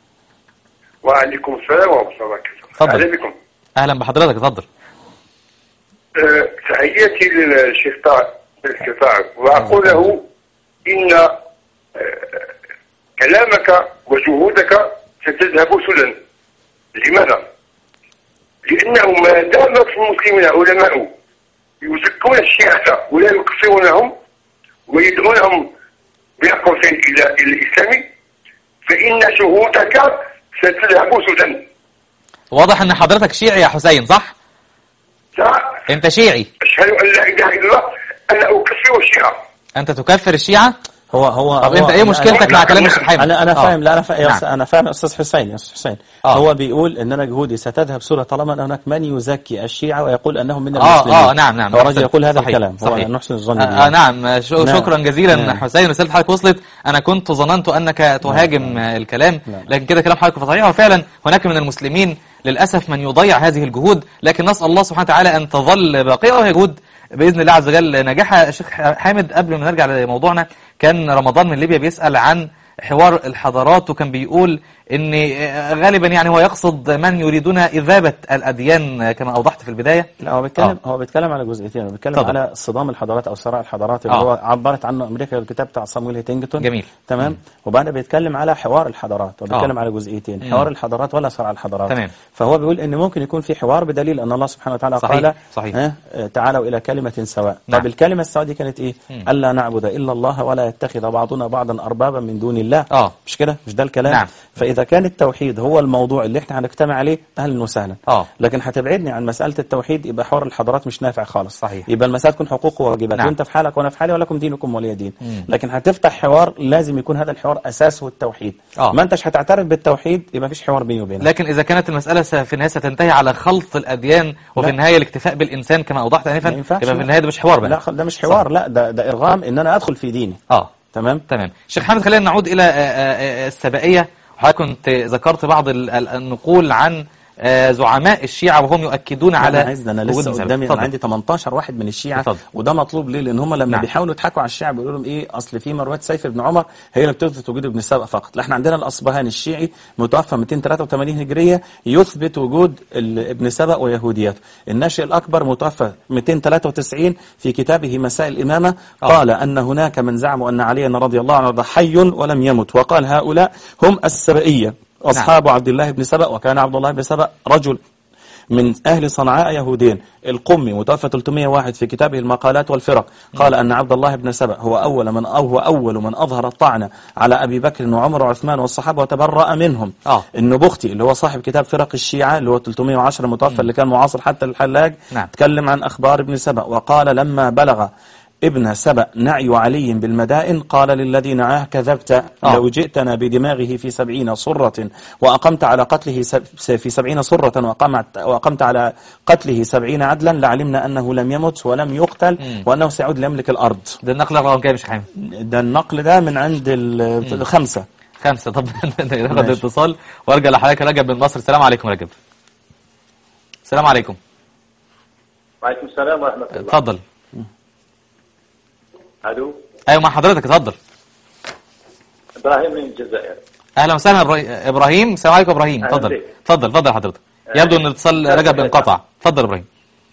وعليكم السلام ورحمة الله وبركاته تفضل. أهلا بكم أهلا بحضرتك اتفضل آه، تحياتي للشيخ طارق الشيخ طارق وأقول له إن آه، كلامك وجهودك ستذهب سدى لماذا؟ لأنه ما دام في المسلمين علماء يزكون الشيعة ولا يكفرونهم ويدعونهم بأقرب إلى إلى الإسلام فإن شهودك ستذهب سدى واضح ان حضرتك شيعي يا حسين صح انت شيعي أشهد أن لا إله إلا الله أنا أكفر الشيعة انت تكفر الشيعة هو هو طب هو انت ايه أنا- مشكلتك مع كلام الشيخ حامد انا انا آه. فاهم لا انا فاهم, نعم. انا فاهم يا استاذ حسين يا استاذ حسين آه. هو بيقول ان انا جهودي ستذهب سورة طالما ان هناك من يزكي الشيعة ويقول انهم من اه المسلمين اه نعم نعم هو رجل أحسنت. يقول هذا صحيح. الكلام هو صحيح. نحسن الظن آه, به آه نعم آه، شو نعم. شكرا جزيلا نعم. حسين رسالة حضرتك وصلت انا كنت ظننت انك تهاجم آه، الكلام لكن كده كلام حضرتك صحيح وفعلا هناك من المسلمين للاسف من يضيع هذه الجهود لكن نسال الله سبحانه وتعالى ان تظل باقيه وهي جهود باذن الله عز وجل ناجحه الشيخ حامد قبل ما نرجع لموضوعنا كان رمضان من ليبيا بيسال عن حوار الحضارات وكان بيقول ان آه، غالبا يعني هو يقصد من يريدون إذابة الأديان آه، كما أوضحت في البداية لا هو بيتكلم هو بيتكلم على جزئيتين هو بيتكلم اتفضل. على صدام الحضارات او صراع الحضارات اللي آه. هو عبرت عنه امريكا الكتاب بتاع صامويل هيتنجتون جميل. تمام وبعدين بيتكلم على حوار الحضارات وبيتكلم آه. على جزئيتين مم. حوار الحضارات ولا صراع الحضارات تمام. فهو بيقول ان ممكن يكون في حوار بدليل ان الله سبحانه وتعالى صحيح. قال صحيح. ها آه، تعالوا الى كلمه سواء نعم. طب الكلمه السواء دي كانت ايه الا نعبد الا الله ولا يتخذ بعضنا بعضا اربابا من دون الله آه. مش كده مش ده الكلام نعم. فاذا كان التوحيد هو الموضوع اللي احنا هنجتمع عليه اهلا وسهلا آه. لكن هتبعدني عن مسألة التوحيد يبقى حوار الحضارات مش نافع خالص صحيح. يبقى المسألة تكون حقوق وواجبات نعم. وانت في حالك وانا في حالي ولكم دينكم ولي دين لكن هتفتح حوار لازم يكون هذا الحوار اساسه التوحيد آه. ما انتش هتعترف بالتوحيد يبقى مفيش حوار بيني وبينك لكن إذا كانت المسألة س- في النهاية ستنتهي على خلط الأديان وفي لا. النهاية الاكتفاء بالإنسان كما أوضحت آنفا ما ينفعش يبقى في لا. النهاية ده مش حوار بقى لا خل- ده مش حوار لا ده ده ارغام ان انا ادخل في ديني آه تمام تمام شيخ حامد خلينا نعود إلى آه، آه، آه، السبائية وحضرتك كنت ذكرت بعض ال- ال- النقول عن آه، زعماء الشيعة وهم يؤكدون على انا عايز ده انا وجود لسه مساواة. قدامي اتفضل. انا عندي 18 واحد من الشيعه اتفضل. وده مطلوب ليه لان هم لما نعم. بيحاولوا يضحكوا على الشيعه بيقولوا لهم ايه اصل في مروه سيف بن عمر هي اللي بتثبت وجود ابن سبأ فقط لا احنا عندنا الاصبهاني الشيعي متوفى 283 هجريه يثبت وجود ال- ابن سبأ ويهوديته الناشئ الاكبر متوفى 293 في كتابه مسائل الامامه آه. قال ان هناك من زعموا ان عليا رضي الله عنه حي ولم يمت وقال هؤلاء هم السبئيه اصحاب عبد الله بن سبأ وكان عبد الله بن سبأ رجل من أهل صنعاء يهودين القمي متوفى 301 في كتابه المقالات والفرق قال أن عبد الله بن سبأ هو أول من أو هو أول من أظهر الطعن على أبي بكر وعمر وعثمان والصحابة وتبرأ منهم آه. النبختي اللي هو صاحب كتاب فرق الشيعة اللي هو 310 متوفى اللي كان معاصر حتى للحلاج نعم. تكلم عن أخبار ابن سبأ وقال لما بلغ ابن سبأ نعي علي بالمدائن قال للذي نعاه كذبت آه. لو جئتنا بدماغه في سبعين صرة وأقمت على قتله سب- في سبعين صرة وأقمت, وأقمت على قتله سبعين عدلا لعلمنا أنه لم يمت ولم يقتل وأنه سيعود ليملك الأرض ده النقل رقم كام يا شيخ حامد ده النقل ده من عند ال- الخمسة خمسة طب ناخد ماشي. اتصال وارجع لحضرتك رجب بن نصر السلام عليكم رجب السلام عليكم وعليكم السلام ورحمة الله اتفضل ألو ايوه مع حضرتك اتفضل إبراهيم من الجزائر اهلا وسهلا إبراهيم- ابراهيم السلام عليكم ابراهيم أهلا اتفضل بك. اتفضل اتفضل يا حضرتك يبدو ان الاتصال أهلا رجب بك. انقطع اتفضل ابراهيم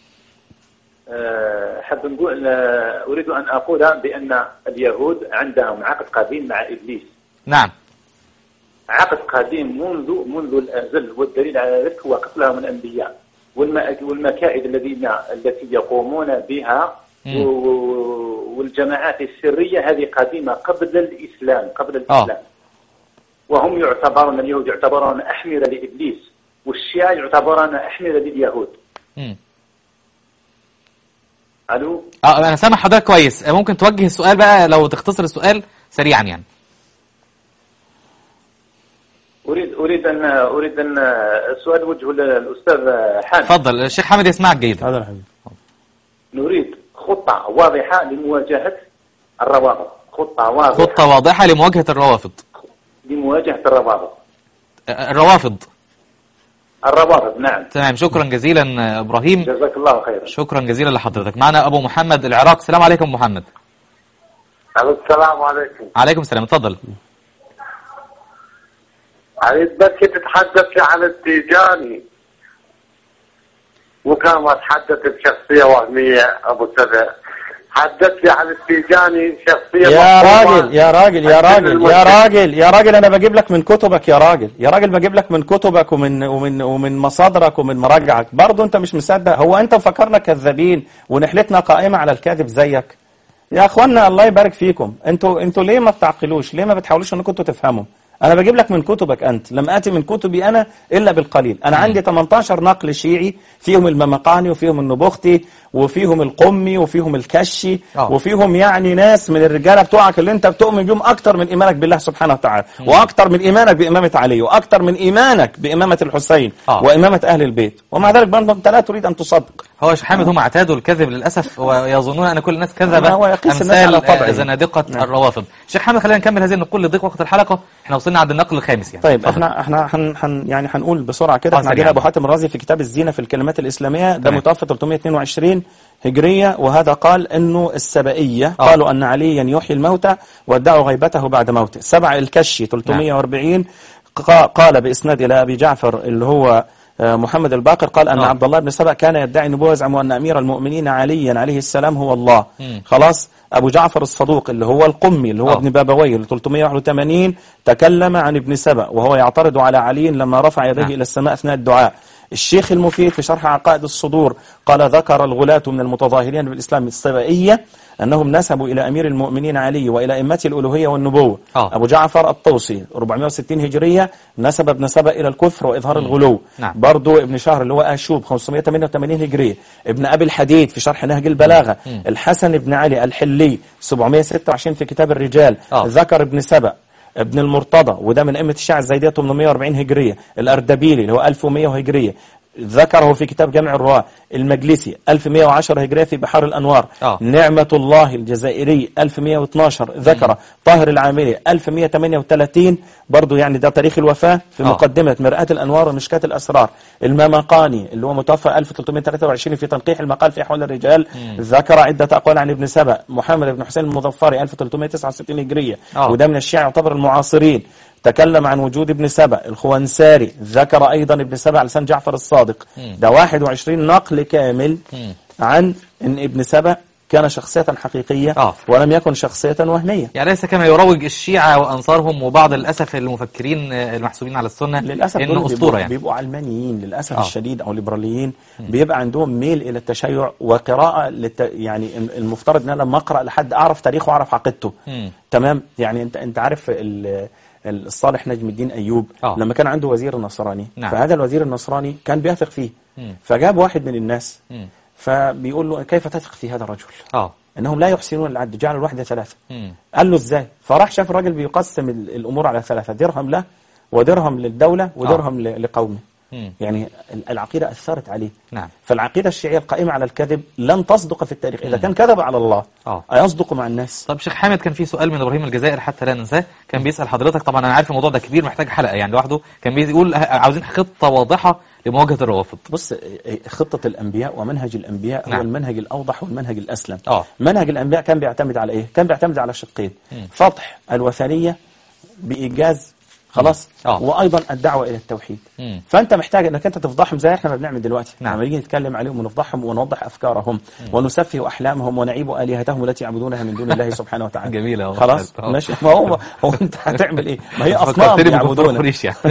أه، حاب نقول أه، أريد أن أقول بأن اليهود عندهم عقد قديم مع إبليس نعم عقد قديم منذ منذ الأزل والدليل على ذلك هو قتلهم الأنبياء والم- والمكائد الذين التي يقومون بها مم. و- والجماعات السرية هذه قديمة قبل الإسلام قبل آه. الإسلام وهم يعتبرون اليهود يعتبرون أحمرة لإبليس والشيعة يعتبرون أحمرة لليهود مم. ألو اه انا سامع حضرتك كويس ممكن توجه السؤال بقى لو تختصر السؤال سريعا يعني أريد أريد أن أريد أن السؤال وجهه للأستاذ حامد اتفضل الشيخ حامد يسمعك جيدا هذا الحبيب نريد خطة واضحة لمواجهة الروابط خطة واضحة خطة واضحة لمواجهة الروافض لمواجهة الروابط آه، الروافض الروابط نعم تمام شكرا جزيلا آه، ابراهيم جزاك الله خيرا شكرا جزيلا لحضرتك معنا ابو محمد العراق السلام عليكم محمد السلام عليكم عليكم السلام اتفضل اريد بس تتحدث عن التيجاني وكان ما تحدث بشخصية وهمية أبو سبع حدث لي عن التيجاني شخصية يا مفهومة. راجل يا راجل يا عند راجل يا المسلمين. راجل يا راجل انا بجيب لك من كتبك يا راجل يا راجل بجيب لك من كتبك ومن ومن ومن مصادرك ومن مراجعك برضه انت مش مصدق هو انت مفكرنا كذابين ونحلتنا قائمة على الكاذب زيك يا اخوانا الله يبارك فيكم انتوا انتوا ليه ما بتعقلوش ليه ما بتحاولوش انكم انتوا تفهموا انا بجيب لك من كتبك انت لم اتي من كتبي انا الا بالقليل انا عندي 18 نقل شيعي فيهم الممقاني وفيهم النبختي وفيهم القمي وفيهم الكشي آه. وفيهم يعني ناس من الرجاله بتوعك اللي انت بتؤمن بيهم اكتر من ايمانك بالله سبحانه وتعالى واكتر من ايمانك بامامه علي واكتر من ايمانك بامامه الحسين آه. وامامه اهل البيت ومع ذلك برضه انت لا تريد ان تصدق هو يا شيخ حامد هم اعتادوا الكذب للاسف ويظنون ان كل الناس كذبه ما هو يقيس الناس على امثال طبعه. آه، زنادقه نعم. الروافض شيخ حامد خلينا نكمل هذه النقول لضيق وقت الحلقه احنا وصلنا عند النقل الخامس يعني طيب اتفضل. احنا احنا حن حن يعني هنقول بسرعه كده آه، احنا عندنا سريعاً. ابو حاتم الرازي في كتاب الزينه في الكلمات الاسلاميه ده تمام. متوفى 322 222 هجرية وهذا قال أنه السبائية آه. قالوا أن عليا يحيي الموتى وادعوا غيبته بعد موته سبع الكشي 340 قا- قال بإسناد إلى أبي جعفر اللي هو آه، محمد الباقر قال أن آه. عبد الله بن سبأ كان يدعي النبوة يزعم أن أمير المؤمنين عليا عليه السلام هو الله مم. خلاص أبو جعفر الصدوق اللي هو القمي اللي هو آه. ابن بابويه اللي 381 تكلم عن ابن سبأ وهو يعترض على علي لما رفع يديه نعم. إلى السماء أثناء الدعاء الشيخ المفيد في شرح عقائد الصدور قال ذكر الغلاة من المتظاهرين بالإسلام السبائية أنهم نسبوا إلى أمير المؤمنين علي وإلى أئمة الألوهية والنبوة آه. أبو جعفر الطوسي 460 هجرية نسب ابن سبأ إلى الكفر وإظهار الغلو نعم. برضو ابن شهر اللي هو آشوب 588 هجرية ابن أبي الحديد في شرح نهج البلاغة الحسن بن علي الحلي 726 في كتاب الرجال آه. ذكر ابن سبأ ابن المرتضى وده من أئمة الشيعة الزيدية 840 هجرية الأردبيلي اللي هو 1100 هجرية ذكره في كتاب جامع الرواة المجلسي 1110 هجرية في بحار الأنوار آه. نعمة الله الجزائري 1112 ذكر طاهر العاملي 1138 برضو يعني ده تاريخ الوفاة في آه. مقدمة مرآة الأنوار ومشكاة الأسرار الممقاني اللي هو متوفى 1323 في تنقيح المقال في أحوال الرجال ذكر عدة أقوال عن ابن سبأ محمد بن حسين المظفري 1369 هجرية آه. وده من الشيعة يعتبر المعاصرين تكلم عن وجود ابن سبأ الخوانساري ذكر أيضا ابن سبأ على لسان جعفر الصادق ده 21 نقل كامل عن أن ابن سبأ كان شخصية حقيقية آه. ولم يكن شخصية وهمية يعني ليس كما يروج الشيعة وأنصارهم وبعض للأسف المفكرين آه، المحسوبين على السنة للأسف دول إنه بيبقوا, أسطورة يعني بيبقوا علمانيين للأسف آه. آه. الشديد أو ليبراليين بيبقى عندهم ميل إلى التشيع وقراءة للت... يعني المفترض أن أنا لما أقرأ لحد أعرف تاريخه وأعرف عقيدته مم. تمام يعني أنت أنت عارف ال... الصالح نجم الدين أيوب آه. لما كان عنده وزير نصراني نعم. فهذا الوزير النصراني كان بيثق فيه مم. فجاب واحد من الناس مم. فبيقول له كيف تثق في هذا الرجل آه انهم لا يحسنون العد جعلوا الوحده ثلاثه مم. قال له ازاي فراح شاف الراجل بيقسم ال- الامور على ثلاثه درهم له ودرهم للدوله ودرهم ل- لقومه مم. يعني ال- العقيده اثرت عليه نعم فالعقيده الشيعيه القائمه على الكذب لن تصدق في التاريخ اذا كان كذب على الله آه. ايصدق مع الناس طب شيخ حامد كان في سؤال من ابراهيم الجزائر حتى لا ننساه كان بيسال حضرتك طبعا انا عارف الموضوع ده كبير محتاج حلقه يعني لوحده كان بيقول ه- عاوزين خطه واضحه لمواجهه الروافض بص خطة الأنبياء ومنهج الأنبياء نعم. هو المنهج الأوضح والمنهج الأسلم آه. منهج الأنبياء كان بيعتمد على إيه؟ كان بيعتمد على شقين فضح الوثنية بإيجاز خلاص آه. وأيضا الدعوة إلى التوحيد مم. فأنت محتاج أنك أنت تفضحهم زي إحنا ما بنعمل دلوقتي نعم. لما نيجي نتكلم عليهم ونفضحهم ونوضح أفكارهم ونسفه أحلامهم ونعيب آلهتهم التي يعبدونها من دون الله سبحانه وتعالى جميلة أهو. خلاص آه. ماشي ما هو هو أنت هتعمل إيه؟ ما هي أصنام فكرتني بكفار يعبدونها قريش يعني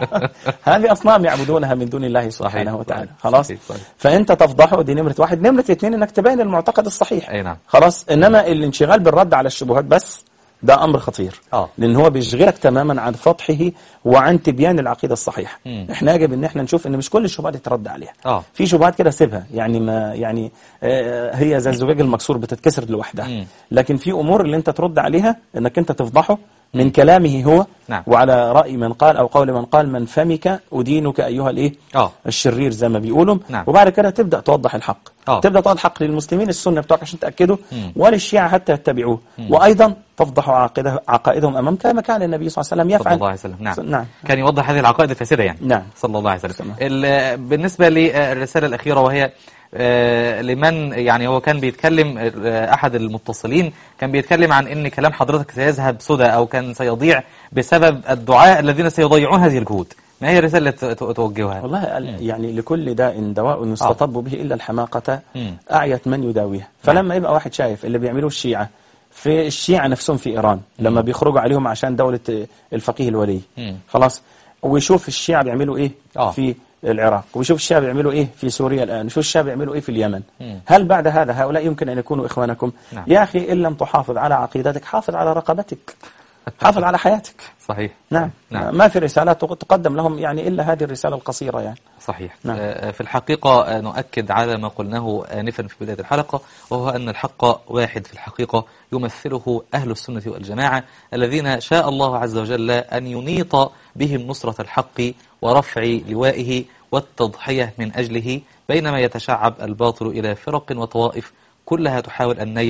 هذه أصنام يعبدونها من دون الله سبحانه صحيح، وتعالى صحيح، خلاص صحيح، صحيح. فأنت تفضحه دي نمرة واحد نمرة اثنين إنك تبين المعتقد الصحيح أي نعم. خلاص إنما الانشغال بالرد على الشبهات بس ده أمر خطير آه. لأن هو بيشغلك تماما عن فضحه وعن تبيان العقيدة الصحيحة مم. احنا يجب ان احنا نشوف ان مش كل الشبهات يترد عليها آه. في شبهات كده سيبها يعني ما يعني آه هي زي الزجاج المكسور بتتكسر لوحدها مم. لكن في امور اللي انت ترد عليها انك انت تفضحه من كلامه هو نعم. وعلى رأي من قال أو قول من قال من فمك أدينك أيها الإيه آه. الشرير زي ما بيقولوا نعم. وبعد كده تبدأ توضح الحق آه. تبدأ توضح الحق للمسلمين السنة بتوعك عشان تأكدوا مم. وللشيعة حتى يتبعوه وأيضا تفضح عقيده عقائدهم أمام كما كان النبي صلى الله عليه وسلم صلى يفعل الله عليه وسلم نعم. نعم كان يوضح هذه العقائد الفاسدة يعني نعم. صلى الله عليه وسلم سلام. ال- بالنسبة للرسالة الأخيرة وهي آه، لمن يعني هو كان بيتكلم آه، أحد المتصلين كان بيتكلم عن أن كلام حضرتك سيذهب سدى أو كان سيضيع بسبب الدعاء الذين سيضيعون هذه الجهود ما هي الرسالة التي ت- توجهها والله ال- يعني لكل داء دواء يستطب به إلا الحماقة مم. أعيت من يداويها فلما يبقى واحد شايف اللي بيعملوه الشيعة في الشيعة نفسهم في إيران لما بيخرجوا عليهم عشان دولة الفقيه الولي مم. خلاص ويشوف الشيعة بيعملوا إيه آه. في العراق ويشوف الشيعة بيعملوا إيه في سوريا الآن ويشوف الشيعة بيعملوا إيه في اليمن مم. هل بعد هذا هؤلاء يمكن أن يكونوا إخوانكم نعم. يا أخي إن لم تحافظ على عقيدتك حافظ على رقبتك حافظ على حياتك صحيح نعم. نعم. ما في رسالة تقدم لهم يعني إلا هذه الرسالة القصيرة يعني صحيح نعم. آه، في الحقيقة آه، نؤكد على ما قلناه آنفا في بداية الحلقة وهو أن الحق واحد في الحقيقة يمثله أهل السنة والجماعة الذين شاء الله عز وجل أن ينيط بهم نصرة الحق ورفع لوائه والتضحية من أجله بينما يتشعب الباطل إلى فرق وطوائف كلها تحاول النيل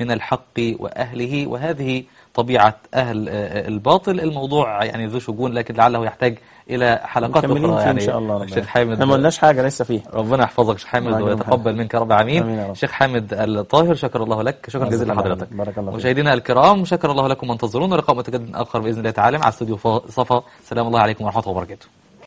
من الحق وأهله وهذه طبيعة أهل آه، الباطل الموضوع يعني ذو شجون لكن لعله يحتاج إلى حلقات مكملين أخرى فيه يعني إن شاء الله الشيخ ربنا. حامد احنا ما قلناش حاجة لسه فيه ربنا يحفظك شيخ حامد الله ويتقبل يجزاك منك رب العالمين آمين يا رب. شيخ حامد الطاهر شكر الله لك شكرا جزاك جزيلا الله لحضرتك خير. بارك الله فيك. مشاهدينا الكرام شكر الله لكم وانتظرونا لقاء متجدد آخر بإذن الله تعالى مع استوديو صفا سلام الله عليكم ورحمة الله وبركاته